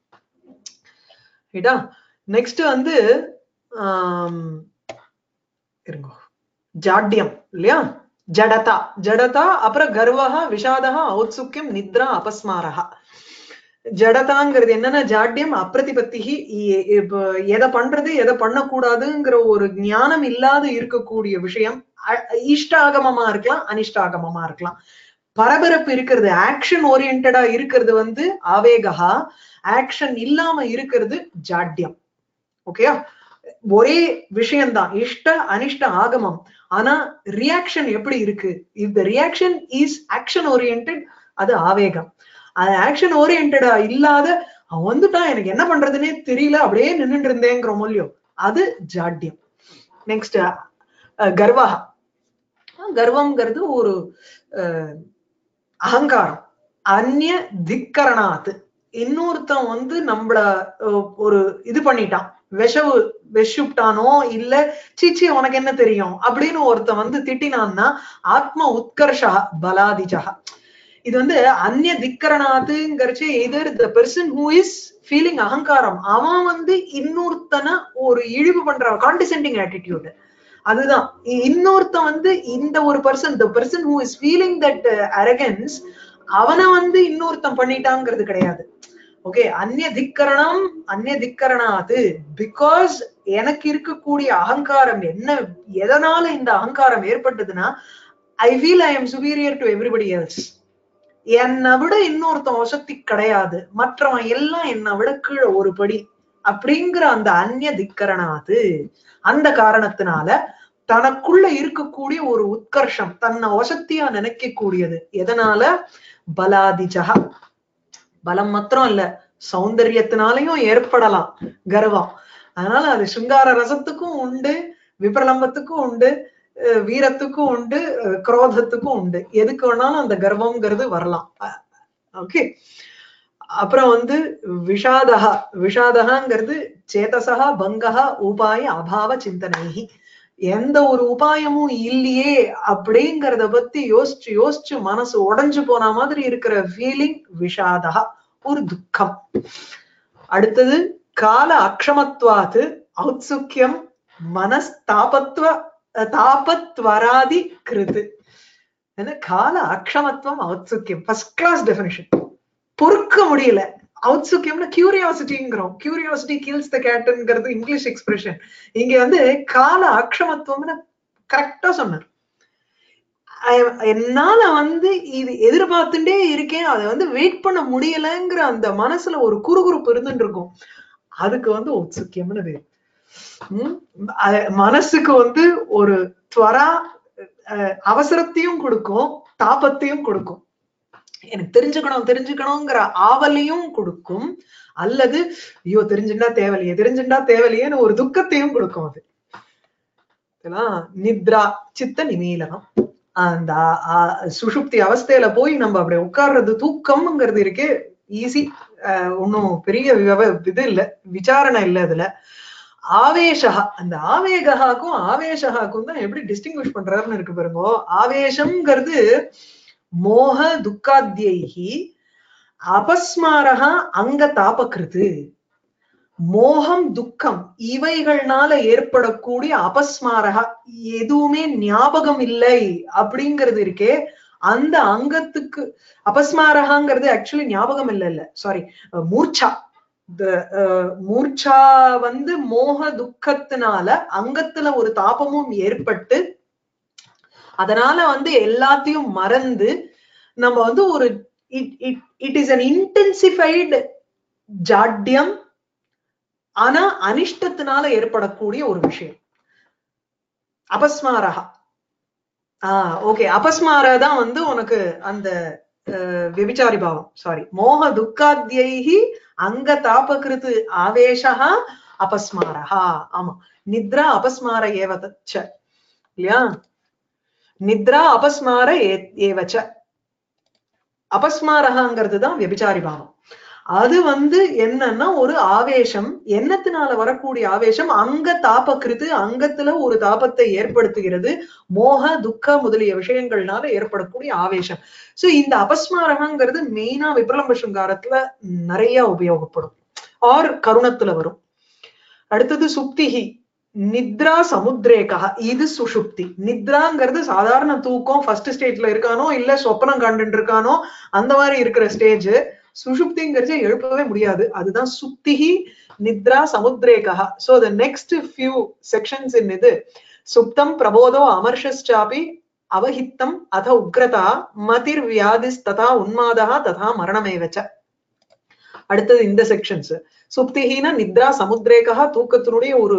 ரைட்டா நெக்ஸ்ட் வந்து ஆஹ் இருங்கோ ஜாட்யம் இல்லையா ஜடதா ஜடதா அப்புறம் கர்வஹா விஷாதா ஔத்சுக்கியம் நித்ரா அபஸ்மாரஹா ஜடதாங்கிறது என்னன்னா ஜாட்யம் அப்பிரதிபத்தி எதை பண்றது எதை பண்ணக்கூடாதுங்கிற ஒரு ஞானம் இல்லாத இருக்கக்கூடிய விஷயம் இஷ்டாகமமா இருக்கலாம் அனிஷ்டாகமமா இருக்கலாம் பரபரப்பு இருக்கிறது ஆக்ஷன் ஓரியன்டா இருக்கிறது வந்து ஆவேகா ஆக்ஷன் இல்லாம இருக்கிறது ஜாட்யம் ஓகேயா ஒரே விஷயம்தான் இஷ்ட அனிஷ்ட ஆகமம் ஆனா ரியாக்ஷன் எப்படி இருக்கு if the reaction is action orient அது ஆவேகம் அது ஆக்ஷன் ஓரியன்டா இல்லாத அவன் வந்துட்டான் எனக்கு என்ன பண்றதுன்னே தெரியல அப்படியே நின்றுட்டு இருந்தேங்கிற மூலியம் அது ஜாட்யம் நெக்ஸ்ட் கர்வா கர்வம்ங்கிறது ஒரு அகங்காரம் அந்நிய திக்கரணாத்து இன்னொருத்தன் வந்து நம்மள ஒரு இது பண்ணிட்டான் விஷவு விஷுப்டானோ இல்ல சீச்சி உனக்கு என்ன தெரியும் அப்படின்னு ஒருத்தன் வந்து திட்டினான்னா ஆத்ம உத்கர்ஷா பலாதிஜா இது வந்து அந்நிய திக்கரணாத்துங்கிறச்சு either the person who is feeling அகங்காரம் அவன் வந்து இன்னொருத்தனை ஒரு இழிவு பண்ற கான்டிசென்டிங் ஆட்டிடியூட் அதுதான் இன்னொருத்தன் வந்து இந்த ஒரு person the person who is feeling that arrogance அவனை வந்து இன்னொருத்தன் பண்ணிட்டாங்கிறது கிடையாது ஓகே அந்நிய திக்கரணம் அந்நிய திக்கரணாது பிகாஸ் எனக்கு இருக்கக்கூடிய அகங்காரம் என்ன எதனால இந்த அகங்காரம் ஏற்பட்டதுன்னா I feel I am superior to everybody else என்னை விட இன்னொருத்தன் வசதி கிடையாது மற்றவன் எல்லாம் என்னை விட கீழே ஒரு படி அப்படிங்கிற அந்த அந்நிய திக்கரணாது அந்த காரணத்தினால தனக்குள்ள இருக்கக்கூடிய ஒரு உத்கர்ஷம் தன்னை வசத்தியா நினைக்க கூடியது எதனால பலாதிஜா பலம் மாத்திரம் இல்ல சௌந்தரியத்தினாலையும் ஏற்படலாம் கர்வம் அதனால அது சிங்கார ரசத்துக்கும் உண்டு விப்ரலம்பத்துக்கும் உண்டு வீரத்துக்கும் உண்டு குரோதத்துக்கும் உண்டு எதுக்கு வேணாலும் அந்த கர்வம்ங்கிறது வரலாம் ஓகே அப்புறம் வந்து விஷாதகா விஷாதகாங்கிறது சேதசகா பங்கஹா உபாய அபாவ சிந்தனைகி எந்த ஒரு உபாயமும் இல்லையே அப்படிங்கறத பத்தி யோசிச்சு யோசிச்சு மனசு உடஞ்சு போன மாதிரி இருக்கிற ஃபீலிங் விஷாதா ஒரு துக்கம் அடுத்தது கால அக்ஷமத்வாது ஔத்சுக்கியம் மனஸ்தாபத்வ தாபத்வராதி கிருது கால அக்ஷமத்துவம் ஔத்சுக்கியம் ஃபர்ஸ்ட் கிளாஸ் டெபினிஷன் பொறுக்க முடியல அவுட்சுக்கியம்னு கியூரியாசிட்டிங்கிறோம் கியூரியாசிட்டி கில்ஸ் த கேட்டுங்கிறது இங்கிலீஷ் எக்ஸ்பிரஷன் இங்க வந்து கால அக்ஷமத்துவம்னு கரெக்டா சொன்னார் I- என்னால வந்து இது எதிர்பார்த்துட்டே இருக்கேன் அதை வந்து வெயிட் பண்ண முடியலங்கிற அந்த மனசுல ஒரு குறுகுறுப்பு இருந்துட்டு இருக்கும் அதுக்கு வந்து உத்சுக்கியம்னு பேரு உம் அஹ் மனசுக்கு வந்து ஒரு துவரா அஹ் அவசரத்தையும் கொடுக்கும் தாபத்தையும் கொடுக்கும் எனக்கு தெரிஞ்சுக்கணும் தெரிஞ்சுக்கணுங்கிற ஆவலையும் கொடுக்கும் அல்லது ஐயோ தெரிஞ்சுட்டா தேவலையே தெரிஞ்சுட்டா தேவலையேன்னு ஒரு துக்கத்தையும் கொடுக்கும் அது இதெல்லாம் நித்ரா சித்த நிமீலனம் அந்த ஆ- சுஷுப்தி அவஸ்தையில போய் நம்ம அப்படி உட்கார்றது தூக்கம்ங்கிறது இருக்கே ஈஸி ஒன்னும் பெரிய விவ- இது இல்ல விசாரணை இல்ல இதுல ஆவேஷா அந்த ஆவேகாக்கும் ஆவேஷகாக்கும் தான் எப்படி டிஸ்டிங்விஷ் பண்றாருன்னு இருக்கு பாருங்க ஆவேஷம்ங்கிறது மோக துக்காத்யைஹி அபஸ்மாரகா அங்க தாபகிருது மோகம் துக்கம் இவைகள்னால ஏற்படக்கூடிய அபஸ்மாரகா எதுவுமே ஞாபகம் இல்லை அப்படிங்கிறது இருக்கே அந்த அங்கத்துக்கு அபஸ்மாரகாங்கிறது ஆக்சுவலி ஞாபகம் இல்ல இல்ல சாரி மூர்ச்சா The, அஹ், மூர்ச்சா வந்து மோக துக்கத்தினால அங்கத்துல ஒரு தாபமும் ஏற்பட்டு அதனால வந்து எல்லாத்தையும் மறந்து நம்ம வந்து ஒரு இட் இஸ் அன் இன்டென்சிஃபைடு ஜாட்யம் ஆனா அனிஷ்டத்தினால ஏற்படக்கூடிய ஒரு விஷயம் அபஸ்மாரகா ஆஹ் ஓகே அபஸ்மார தான் வந்து உனக்கு அந்த அஹ், விபிச்சாரி பாவம் சாரி மோக துக்காத்யைஹி அங்க தாபகிருத்து ஆவேஷா அபஸ்மாரஹா ஆமா நித்ரா அபஸ்மார ஏவச்ச இல்லையா நித்ரா அபஸ்மார ஏ- ஏவச்ச அபஸ்மாரகாங்கிறது தான் விபிச்சாரி பாவம் அது வந்து என்னன்னா ஒரு ஆவேசம் என்னத்தினால வரக்கூடிய ஆவேசம் அங்க தாபக்கிருது அங்கத்துல ஒரு தாபத்தை ஏற்படுத்துகிறது மோக துக்க முதலிய விஷயங்கள்னால ஏற்படக்கூடிய ஆவேசம் சோ இந்த அபஸ்மாரகங்கிறது மெயினா விப்ரலம்ப சுங்காரத்துல நிறைய உபயோகப்படும் ஆர் கருணத்துல வரும் அடுத்தது சுப்திகி நித்ரா சமுத்ரேகா இது சுஷுப்தி நித்ராங்கிறது சாதாரண தூக்கம் ஃபர்ஸ்ட் ஸ்டேஜ்ல இருக்கானோ இல்ல சொப்பனம் கண்டுட்டு இருக்கானோ அந்த மாதிரி இருக்கிற ஸ்டேஜ் சுஷுப்திங்கிறது எழுப்பவே முடியாது அதுதான் சுப்திகி நித்ரா சமுத்ரேகா so the next few sections in இது சுப்தம் பிரபோதோ அமர்ஷாபி அவஹித்தம் அத உக்ரதா மதிர் வியாதிஸ் ததா உன்மாதா ததா மரணமேவச்ச அடுத்தது இந்த செக்ஷன்ஸ் சுப்திஹீன நித்ரா சமுத்ரேகா தூக்கத்தினுடைய ஒரு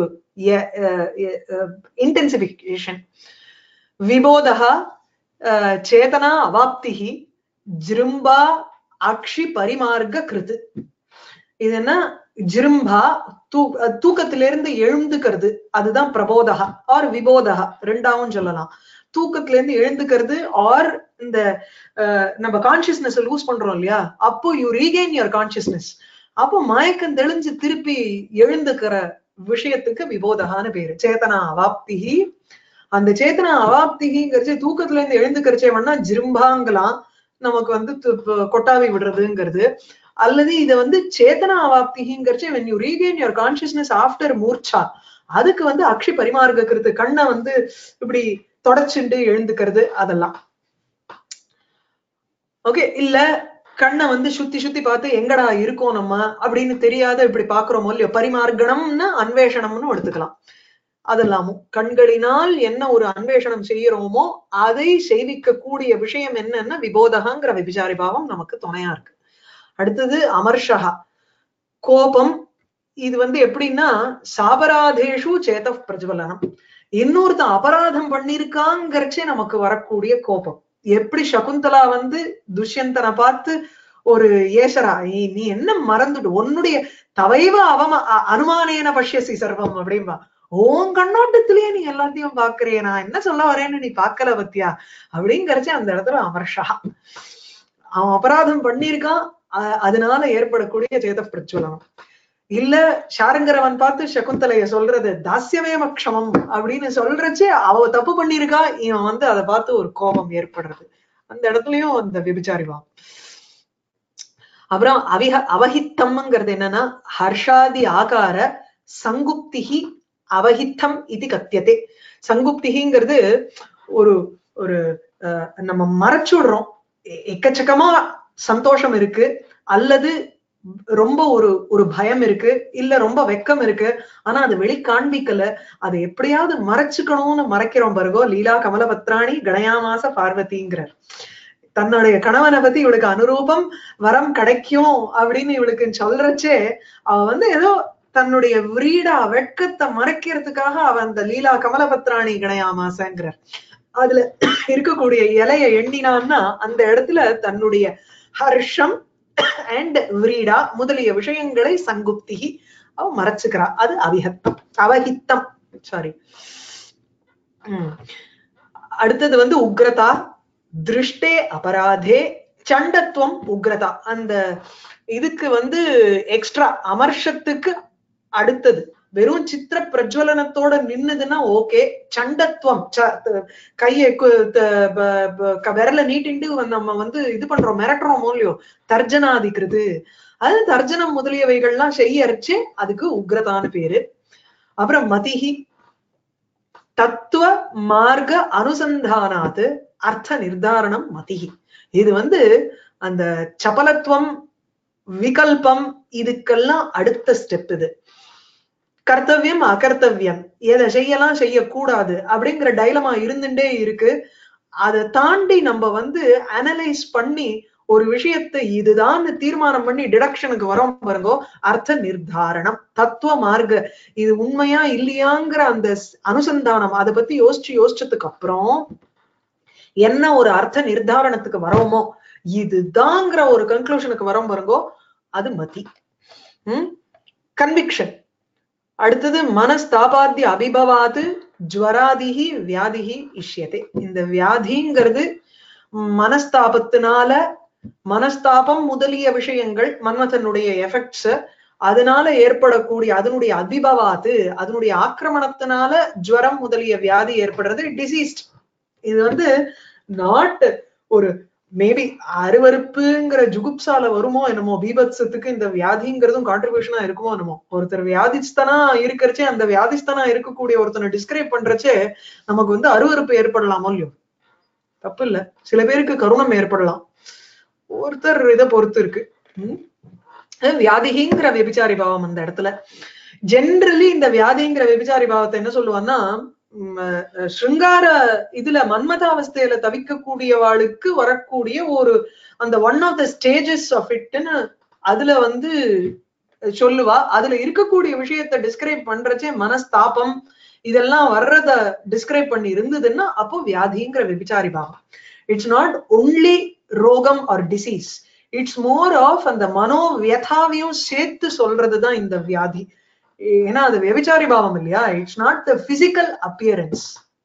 இன்டென்சிபிகேஷன் விபோதா சேதனா அவாப்திஹி ஜிரும்பா அக்ஷி பரிமார்க்க கிருது இது என்ன ஜிரும்பா தூ தூக்கத்திலிருந்து எழுந்துக்கிறது அதுதான் பிரபோதகா ஆர் விபோதகா ரெண்டாவும் சொல்லலாம் தூக்கத்துல இருந்து எழுந்துக்கிறது ஆர் இந்த அஹ், நம்ம கான்சியஸ்னஸ் லூஸ் பண்றோம் இல்லையா அப்போ யூ ரீகெயின் யுவர் கான்சியஸ்னஸ் அப்போ மயக்கம் தெளிஞ்சு திருப்பி எழுந்துக்கிற விஷயத்துக்கு விபோதகான்னு பேரு சேதனா அவாப்திகி அந்த சேத்தனா அவாப்திகிங்கிறச்சு தூக்கத்துல இருந்து எழுந்துக்கிறச்சே வேணா ஜிரும்பாங்கலாம் நமக்கு வந்து து- ப- கொட்டாவி விடுறதுங்கிறது அல்லது இத வந்து சேத்தனா அவாப்திகிங்கிறச்சு when you regain your consciousness after மூர்ச்சா அதுக்கு வந்து அக்ஷி பரிமார்க்கிறது கண்ணை வந்து இப்படி தொடச்சுண்டு எழுந்துக்கிறது அதெல்லாம் ஓகே இல்ல கண்ணை வந்து சுத்தி சுத்தி பார்த்து எங்கடா இருக்கோம் நம்ம அப்படின்னு தெரியாத இப்படி பாக்குறோமோ இல்லையோ பரிமார்க்கணம்னு அன்வேஷணம்னு எடுத்துக்கலாம் அதெல்லாமும் கண்களினால் என்ன ஒரு அன்வேஷணம் செய்யறோமோ அதை செய்விக்க கூடிய விஷயம் என்னன்னா விபோதகாங்கிற விபிசாரி பாவம் நமக்கு துணையா இருக்கு அடுத்தது அமர்ஷகா கோபம் இது வந்து எப்படின்னா சாபராதேஷு சேத பிரஜ்வலனம் இன்னொருத்தன் அபராதம் பண்ணிருக்காங்கிறச்சே நமக்கு வரக்கூடிய கோபம் எப்படி சகுந்தலா வந்து துஷ்யந்தனை பார்த்து ஒரு ஏசரா நீ நீ என்ன மறந்துட்டு உன்னுடைய தவைவ அவம அ- அனுமானேன பஷ்யசி சர்வம் அப்படிம்பா உன் கண்ணோட்டத்திலேயே நீ எல்லாத்தையும் பாக்குறிய நான் என்ன சொல்ல வரேன்னு நீ பாக்கல பத்தியா அப்படிங்கறச்சு அந்த இடத்துல அமர்ஷா அவன் அபராதம் பண்ணியிருக்கான் அ- அதனால ஏற்படக்கூடிய சேத பிரச்சுவலம் இல்ல ஷாரங்கரவன் பார்த்து சகுந்தலைய சொல்றது தாஸ்யமேம க்ஷமம் அப்படின்னு சொல்றச்சு அவ தப்பு பண்ணியிருக்கா இவன் வந்து அதை பார்த்து ஒரு கோபம் ஏற்படுறது அந்த இடத்துலயும் அந்த விபிச்சாரிவான் அப்புறம் அவிஹ அவஹித்தம்ங்கிறது என்னன்னா ஹர்ஷாதி ஆகார சங்குப்திகி அவஹித்தம் இது கத்தியதே சங்குப்திகிங்கிறது ஒரு ஒரு அஹ், நம்ம மறைச்சு விடுறோம் எ- எக்கச்சக்கமா சந்தோஷம் இருக்கு அல்லது ரொம்ப ஒரு ஒரு பயம் இருக்கு இல்ல ரொம்ப வெக்கம் இருக்கு ஆனா அது வெளி காண்பிக்கல அதை எப்படியாவது மறைச்சுக்கணும்னு மறைக்கிறோம் பாருங்கோ லீலா கமலபத்ராணி கணயாமாச பார்வதிங்கிறார் தன்னுடைய கணவனை பத்தி இவளுக்கு அனுரூபம் வரம் கிடைக்கும் அப்படின்னு இவளுக்கு சொல்றச்சே அவ வந்து ஏதோ தன்னுடைய வீடா வெட்கத்தை மறைக்கிறதுக்காக அவ அந்த லீலா கமலபத்ராணி கணயாமாசங்கிறார் அதுல இருக்கக்கூடிய இலைய எண்ணினான்னா அந்த இடத்துல தன்னுடைய ஹர்ஷம் அண்ட் விரீடா முதலிய விஷயங்களை சங்குப்தி அவ மறைச்சுக்கிறா அது அவிஹத்தம் அவஹித்தம் சாரி அடுத்தது வந்து உக்ரதா திருஷ்டே அபராதே சண்டத்துவம் உக்ரதா அந்த இதுக்கு வந்து எக்ஸ்ட்ரா அமர்ஷத்துக்கு அடுத்தது வெறும் சித்திர பிரஜ்வலனத்தோட நின்னுதுன்னா ஓகே சண்டத்துவம் கையை விரல நீட்டிண்டு நம்ம வந்து இது பண்றோம் மிரட்டுறோம் இல்லையோ தர்ஜனாதிக்கிறது அது தர்ஜனம் முதலியவைகள்லாம் செய்யறச்சு அதுக்கு உக்ரதான பேரு அப்புறம் மதிஹி தத்துவ மார்க்க அனுசந்தானாத்து அர்த்த நிர்தாரணம் மதிஹி இது வந்து அந்த சபலத்துவம் விகல்பம் இதுக்கெல்லாம் அடுத்த ஸ்டெப் இது கர்த்தவியம் அகர்த்தவியம் எதை செய்யலாம் செய்யக்கூடாது அப்படிங்கிற டைலமா இருந்துட்டே இருக்கு அதை தாண்டி நம்ம வந்து அனலைஸ் பண்ணி ஒரு விஷயத்தை இதுதான் தீர்மானம் பண்ணி டிடக்ஷனுக்கு வரோம் பாருங்கோ அர்த்த நிர்தாரணம் தத்துவ மார்க்க இது உண்மையா இல்லையாங்கிற அந்த அனுசந்தானம் அதை பத்தி யோசிச்சு யோசிச்சதுக்கு அப்புறம் என்ன ஒரு அர்த்த நிர்தாரணத்துக்கு வரோமோ இதுதாங்கிற ஒரு கன்க்ளூஷனுக்கு வரோம் பாருங்கோ அது மதி உம் கன்விக்ஷன் அடுத்தது மனஸ்தாபாத்திய அபிபவாது ஜுவராதிகி வியாதிகி இஷ்யதே இந்த வியாதிங்கிறது மனஸ்தாபத்தினால மனஸ்தாபம் முதலிய விஷயங்கள் மன்மதனுடைய எஃபெக்ட்ஸ் அதனால ஏற்படக்கூடிய அதனுடைய அபிபவாத்து அதனுடைய ஆக்கிரமணத்தினால ஜுவரம் முதலிய வியாதி ஏற்படுறது டிசீஸ்ட் இது வந்து நாட் ஒரு மேபி அருவறுப்புங்கிற ஜுகுப்சால வருமோ என்னமோ பீபத்சத்துக்கு இந்த வியாதிங்கிறதும் கான்ட்ரிபியூஷனா இருக்குமோ என்னமோ ஒருத்தர் வியாதிஸ்தனா இருக்கிறச்சே அந்த வியாதிஸ்தனா இருக்கக்கூடிய ஒருத்தனை டிஸ்கிரைப் பண்றச்சே நமக்கு வந்து அருவறுப்பு ஏற்படலாமோ இல்லையோ தப்பு இல்ல சில பேருக்கு கருணம் ஏற்படலாம் ஒருத்தர் இதை பொறுத்து இருக்கு வியாதிகிங்கிற வெபிச்சாரி பாவம் அந்த இடத்துல ஜென்ரலி இந்த வியாதிங்கிற வெபிச்சாரி பாவத்தை என்ன சொல்லுவான்னா ஸ்ருங்கார இதுல மன்மதாவஸ்தையில தவிக்கக்கூடியவாளுக்கு வரக்கூடிய ஒரு அந்த one of the stages of இட்னு அதுல வந்து சொல்லுவா அதுல இருக்கக்கூடிய விஷயத்த டிஸ்கிரைப் பண்றச்சே மனஸ்தாபம் இதெல்லாம் வர்றத டிஸ்கிரைப் பண்ணி இருந்ததுன்னா அப்போ வியாதிங்கிற விபிச்சாரி பாவம் இட்ஸ் நாட் ஒன்லி ரோகம் or disease it's more of அந்த மனோ வியதாவையும் சேர்த்து சொல்றதுதான் இந்த வியாதி ஏன்னா அது வெவிச்சாரி பாவம் இல்லையா it's not the physical appearance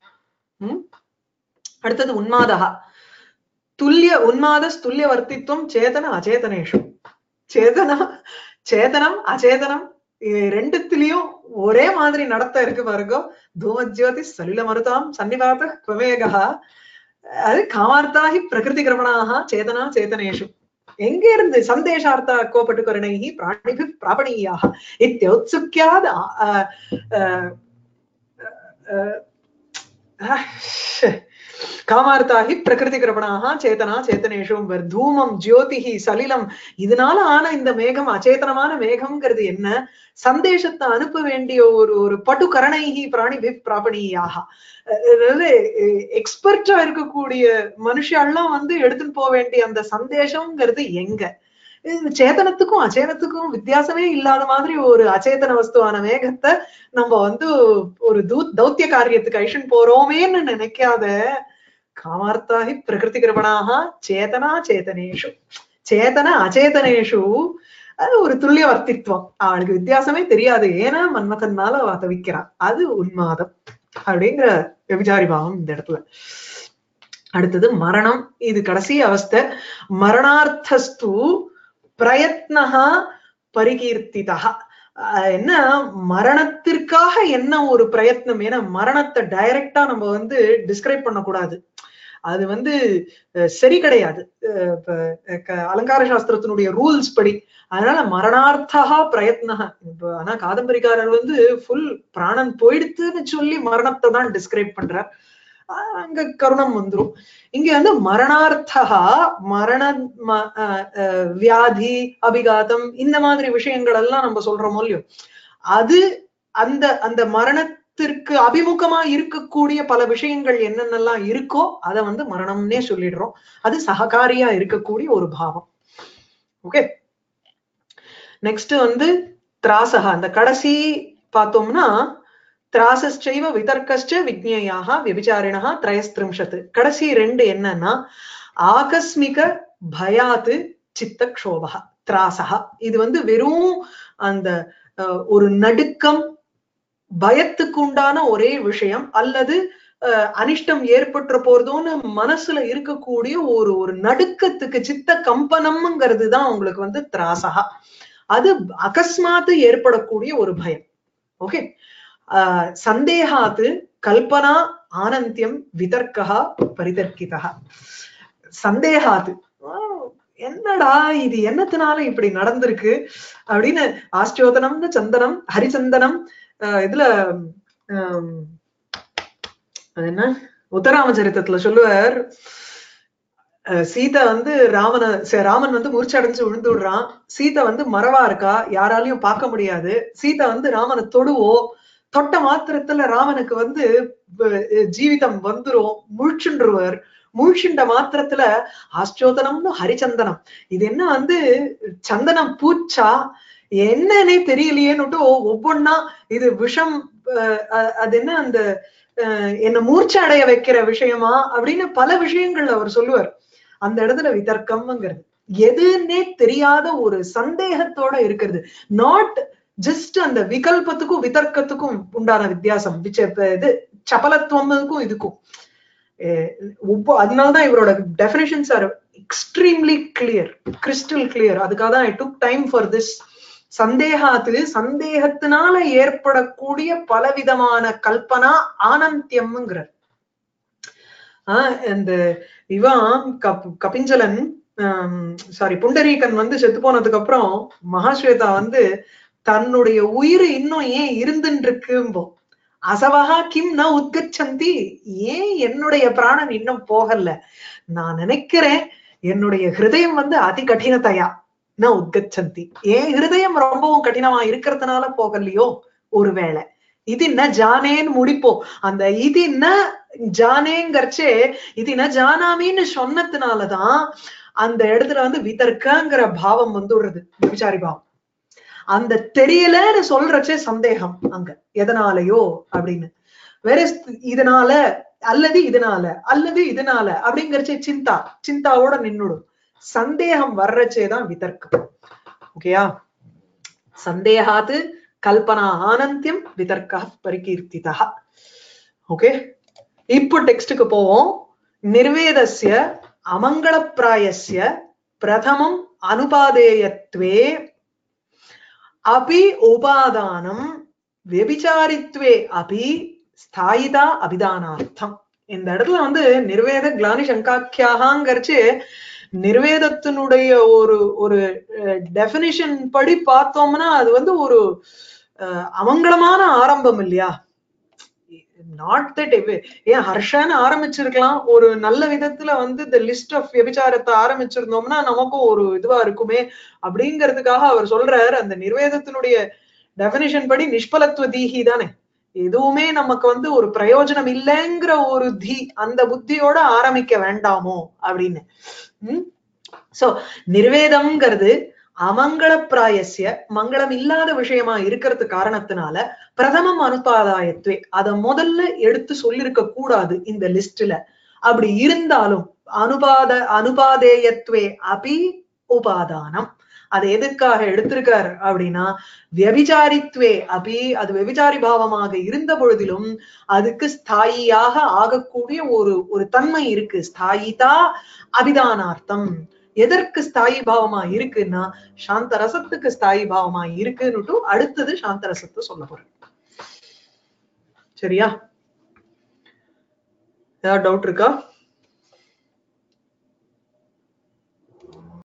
அடுத்தது உன்மாதா துல்லிய உன்மாத துல்லிய வர்த்தித்துவம் சேதன அச்சேதனேஷு சேதனா சேதனம் அச்சேதனம் ரெண்டுத்திலயும் ஒரே மாதிரி நடத்த இருக்கு பாருங்க தூமஜோதி சலில மருதாம் சன்னிபாத குவேகா அது காமார்த்தாகி பிரகிருதி கிரமணாக சேதனா சேதனேஷு எங்க இருந்து சந்தேஷார்த்தா கோபட்டுகரணைஹி பிராணிபி பிராபணீயாக இத்தியோத்சுக்கியாத் காமார்த்தாகி பிரகிருதி கிரபணாக சேதனா சேத்தனேஷும் தூமம் ஜோதிஹி சலிலம் இதனால ஆன இந்த மேகம் அச்சேதனமான மேகம்ங்கிறது என்ன சந்தேஷத்தை அனுப்ப வேண்டிய ஒரு ஒரு பட்டு கரணைஹி பிராணி பிராபணியாக அதாவது எக்ஸ்பர்ட்டா இருக்கக்கூடிய மனுஷெல்லாம் வந்து எடுத்துட்டு போக வேண்டிய அந்த சந்தேஷம்ங்கிறது எங்க சேதனத்துக்கும் அச்சேதனத்துக்கும் வித்தியாசமே இல்லாத மாதிரி ஒரு அச்சேதன வஸ்துவான மேகத்தை நம்ம வந்து ஒரு தூ தௌத்திய காரியத்துக்கு ஐஷன் போறோமேன்னு நினைக்காத காமார்த்தாகி பிரகிருதி கிருபணாக சேதனா சேதனேஷு சேதன அச்சேதனேஷு அது ஒரு துல்லிய வர்த்தித்வம் அவளுக்கு வித்தியாசமே தெரியாது ஏன்னா மன்மதனால அவ தவிக்கிறான் அது உன்மாதம் அப்படிங்கிற விபச்சாரி பாவம் இந்த இடத்துல அடுத்தது மரணம் இது கடைசி அவஸ்தை மரணார்த்தஸ்து பிரயத்னஹா பரிகீர்த்திதா என்ன மரணத்திற்காக என்ன ஒரு பிரயத்னம் ஏன்னா மரணத்தை டைரக்டா நம்ம வந்து டிஸ்கிரைப் பண்ணக்கூடாது அது வந்து சரி கிடையாது அலங்கார சாஸ்திரத்தினுடைய ரூல்ஸ் படி அதனால மரணார்த்தகா பிரயத்னகா இப்ப ஆனா காதம்பரிக்காரர் வந்து ஃபுல் பிராணன் போயிடுத்துன்னு சொல்லி மரணத்தை தான் டிஸ்கிரைப் பண்றார் ஆஹ் அங்க கருணம் வந்துரும் இங்க வந்து மரணார்த்தா மரண ம- அஹ் அஹ் வியாதி அபிகாதம் இந்த மாதிரி விஷயங்கள் எல்லாம் நம்ம சொல்றோமோ இல்லையோ அது அந்த அந்த மரணத்திற்கு அபிமுகமா இருக்கக்கூடிய பல விஷயங்கள் என்னென்னலாம் இருக்கோ அதை வந்து மரணம்னே சொல்லிடுறோம் அது சககாரியா இருக்கக்கூடிய ஒரு பாவம் ஓகே நெக்ஸ்ட் வந்து திராசக அந்த கடைசி பார்த்தோம்னா திராசஸ்சைவ விதர்க்கஸ்ச விஜ்ஞேயாக விபிச்சாரிணா திரயஸ்திரிம்ஷத்து கடைசி ரெண்டு என்னன்னா ஆகஸ்மிக பயாத்து சித்தக்ஷோபா திராசகா இது வந்து வெறும் அந்த அஹ், ஒரு நடுக்கம் பயத்துக்கு உண்டான ஒரே விஷயம் அல்லது அஹ், அனிஷ்டம் ஏற்பட்டுற போறதோன்னு மனசுல இருக்கக்கூடிய ஒரு ஒரு நடுக்கத்துக்கு சித்த கம்பனம்ங்கிறது தான் உங்களுக்கு வந்து திராசகா அது அகஸ்மாத்து ஏற்படக்கூடிய ஒரு பயம் ஓகே சந்தேகாத்து கல்பனா ஆனந்தியம் விதர்க்கா பரிதர்க்கிதா சந்தேகாத்து ஆ, என்னடா இது என்னத்தினால இப்படி நடந்திருக்கு அப்படின்னு ஆஸ்டியோதனம்னு சந்தனம் ஹரிச்சந்தனம் ஆஹ் இதுல ஆம், அது என்ன உத்தராமச்சரித்தத்துல சொல்லுவார் அஹ் சீதை வந்து ராமனை சே- ராமன் வந்து மூர்ச்சடைஞ்சு விழுந்து விடுறான் சீதை வந்து மறவா இருக்கா யாராலையும் பார்க்க முடியாது சீதை வந்து ராமனை தொடுவோ தொட்ட மாத்திரத்துல ராமனுக்கு வந்து வ- ஜீவிதம் வந்துரும் முழிச்சுண்டுருவர் முழிச்சுண்ட மாத்திரத்துல ஆஸ்டோதனம்னு ஹரிச்சந்தனம் இது என்ன வந்து சந்தனம் பூச்சா என்னன்னே தெரியலையேன்னுட்டு ஒ- ஒவ்வொன்னா இது விஷம் அஹ் அ- அது என்ன அந்த அஹ் என்ன மூர்ச்சை அடைய வைக்கிற விஷயமா அப்படின்னு பல விஷயங்கள் அவர் சொல்லுவார் அந்த இடத்துல விதர்க்கம்ங்கிறது எதுன்னே தெரியாத ஒரு சந்தேகத்தோட இருக்கிறது நாட் ஜஸ்ட் அந்த விகல்பத்துக்கும் விதர்க்கத்துக்கும் உண்டான வித்தியாசம் விச்ச- இப்ப இது சபலத்துவமுக்கும் இதுக்கும் அஹ் ஒவ்வொ- அதனாலதான் இவரோட definitions are extremely clear crystal clear அதுக்காக தான் I took time for this சந்தேகாத்து சந்தேகத்தினால ஏற்படக்கூடிய பலவிதமான கல்பனா ஆனந்தியம்ங்கிறார் ஆஹ் இந்த இவன் கப் கபிஞ்சலன் சாரி புண்டரீகன் வந்து செத்து போனதுக்கு அப்புறம் மகாஸ்வேதா வந்து தன்னுடைய உயிர் இன்னும் ஏன் இருந்துட்டு இருக்கும்போ அசவகா கிம் ந உத்கச்சந்தி ஏன் என்னுடைய பிராணன் இன்னும் போகல நான் நினைக்கிறேன் என்னுடைய ஹிருதயம் வந்து அதி கடினத்தையா ந உத்கச்சந்தி ஏன் ஹிருதயம் ரொம்பவும் கடினமா இருக்கிறதுனால போகலையோ ஒருவேளை இது என்ன ஜானேன்னு முடிப்போம் அந்த இது என்ன ஜானேங்கர்ச்சே இது என்ன ஜானாமின்னு சொன்னதுனாலதான் அந்த இடத்துல வந்து விதர்க்கங்கிற பாவம் வந்துடுறது விசாரி பாவம் அந்த தெரியலன்னு சொல்றச்சே சந்தேகம் அங்க எதனாலயோ அப்படின்னு வேற இதனால அல்லது இதனால அல்லது இதனால அப்படிங்கறச்சே சிந்தா சிந்தாவோட நின்னுடும் சந்தேகம் வர்றச்சே தான் விதர்க்கம் ஓகேயா சந்தேகாத்து கல்பனா ஆனந்தியம் விதர்க்கா பரிகீர்த்திதா ஓகே இப்போ டெக்ஸ்டுக்கு போவோம் நிர்வேதஸ்ய அமங்களப்பிராயஸ்ய பிரதமம் அனுபாதேயத்வே அபி உபாதானம் வெபிச்சாரித்வே அபி ஸ்தாயிதா அபிதானார்த்தம் இந்த இடத்துல வந்து நிர்வேத கிளானி சங்காக்கியாகங்கிறச்சு நிர்வேதத்தினுடைய ஒரு ஒரு டெபினிஷன் படி பார்த்தோம்னா அது வந்து ஒரு அஹ், அமங்கலமான ஆரம்பம் இல்லையா நாட் தட் ஏன் ஹர்ஷான்னு ஆரம்பிச்சிருக்கலாம் ஒரு நல்ல விதத்துல வந்து இந்த லிஸ்ட் ஆஃப் விபச்சாரத்தை ஆரம்பிச்சிருந்தோம்னா நமக்கும் ஒரு இதுவா இருக்குமே அப்படிங்கிறதுக்காக அவர் சொல்றாரு அந்த நிர்வேதத்தினுடைய டெபினிஷன் படி நிஷ்பலத்துவ தீஹி தானே எதுவுமே நமக்கு வந்து ஒரு பிரயோஜனம் இல்லைங்கிற ஒரு தி அந்த புத்தியோட ஆரம்பிக்க வேண்டாமோ அப்படின்னு உம் சோ நிர்வேதம்ங்கிறது அமங்கள பிராயசிய மங்களம் இல்லாத விஷயமா இருக்கிறது காரணத்தினால பிரதமம் அனுபாதாயத்வே அத முதல்ல எடுத்து சொல்லிருக்க கூடாது இந்த லிஸ்ட்ல அப்படி இருந்தாலும் அனுபாத அனுபாதேயத்வே அபி உபாதானம் அது எதுக்காக எடுத்திருக்கார் அப்படின்னா வியபிச்சாரித்வே அபி அது வியபிச்சாரி பாவமாக இருந்த பொழுதிலும் அதுக்கு ஸ்தாயியாக ஆகக்கூடிய ஒரு ஒரு தன்மை இருக்கு ஸ்தாயிதா அபிதானார்த்தம் எதற்கு ஸ்தாயி பாவமா இருக்குன்னா சாந்த ரசத்துக்கு ஸ்தாயி பாவமா இருக்குன்னுட்டு அடுத்தது சாந்த ரசத்தை சொல்ல போறேன் சரியா ஏதாவது டவுட் இருக்கா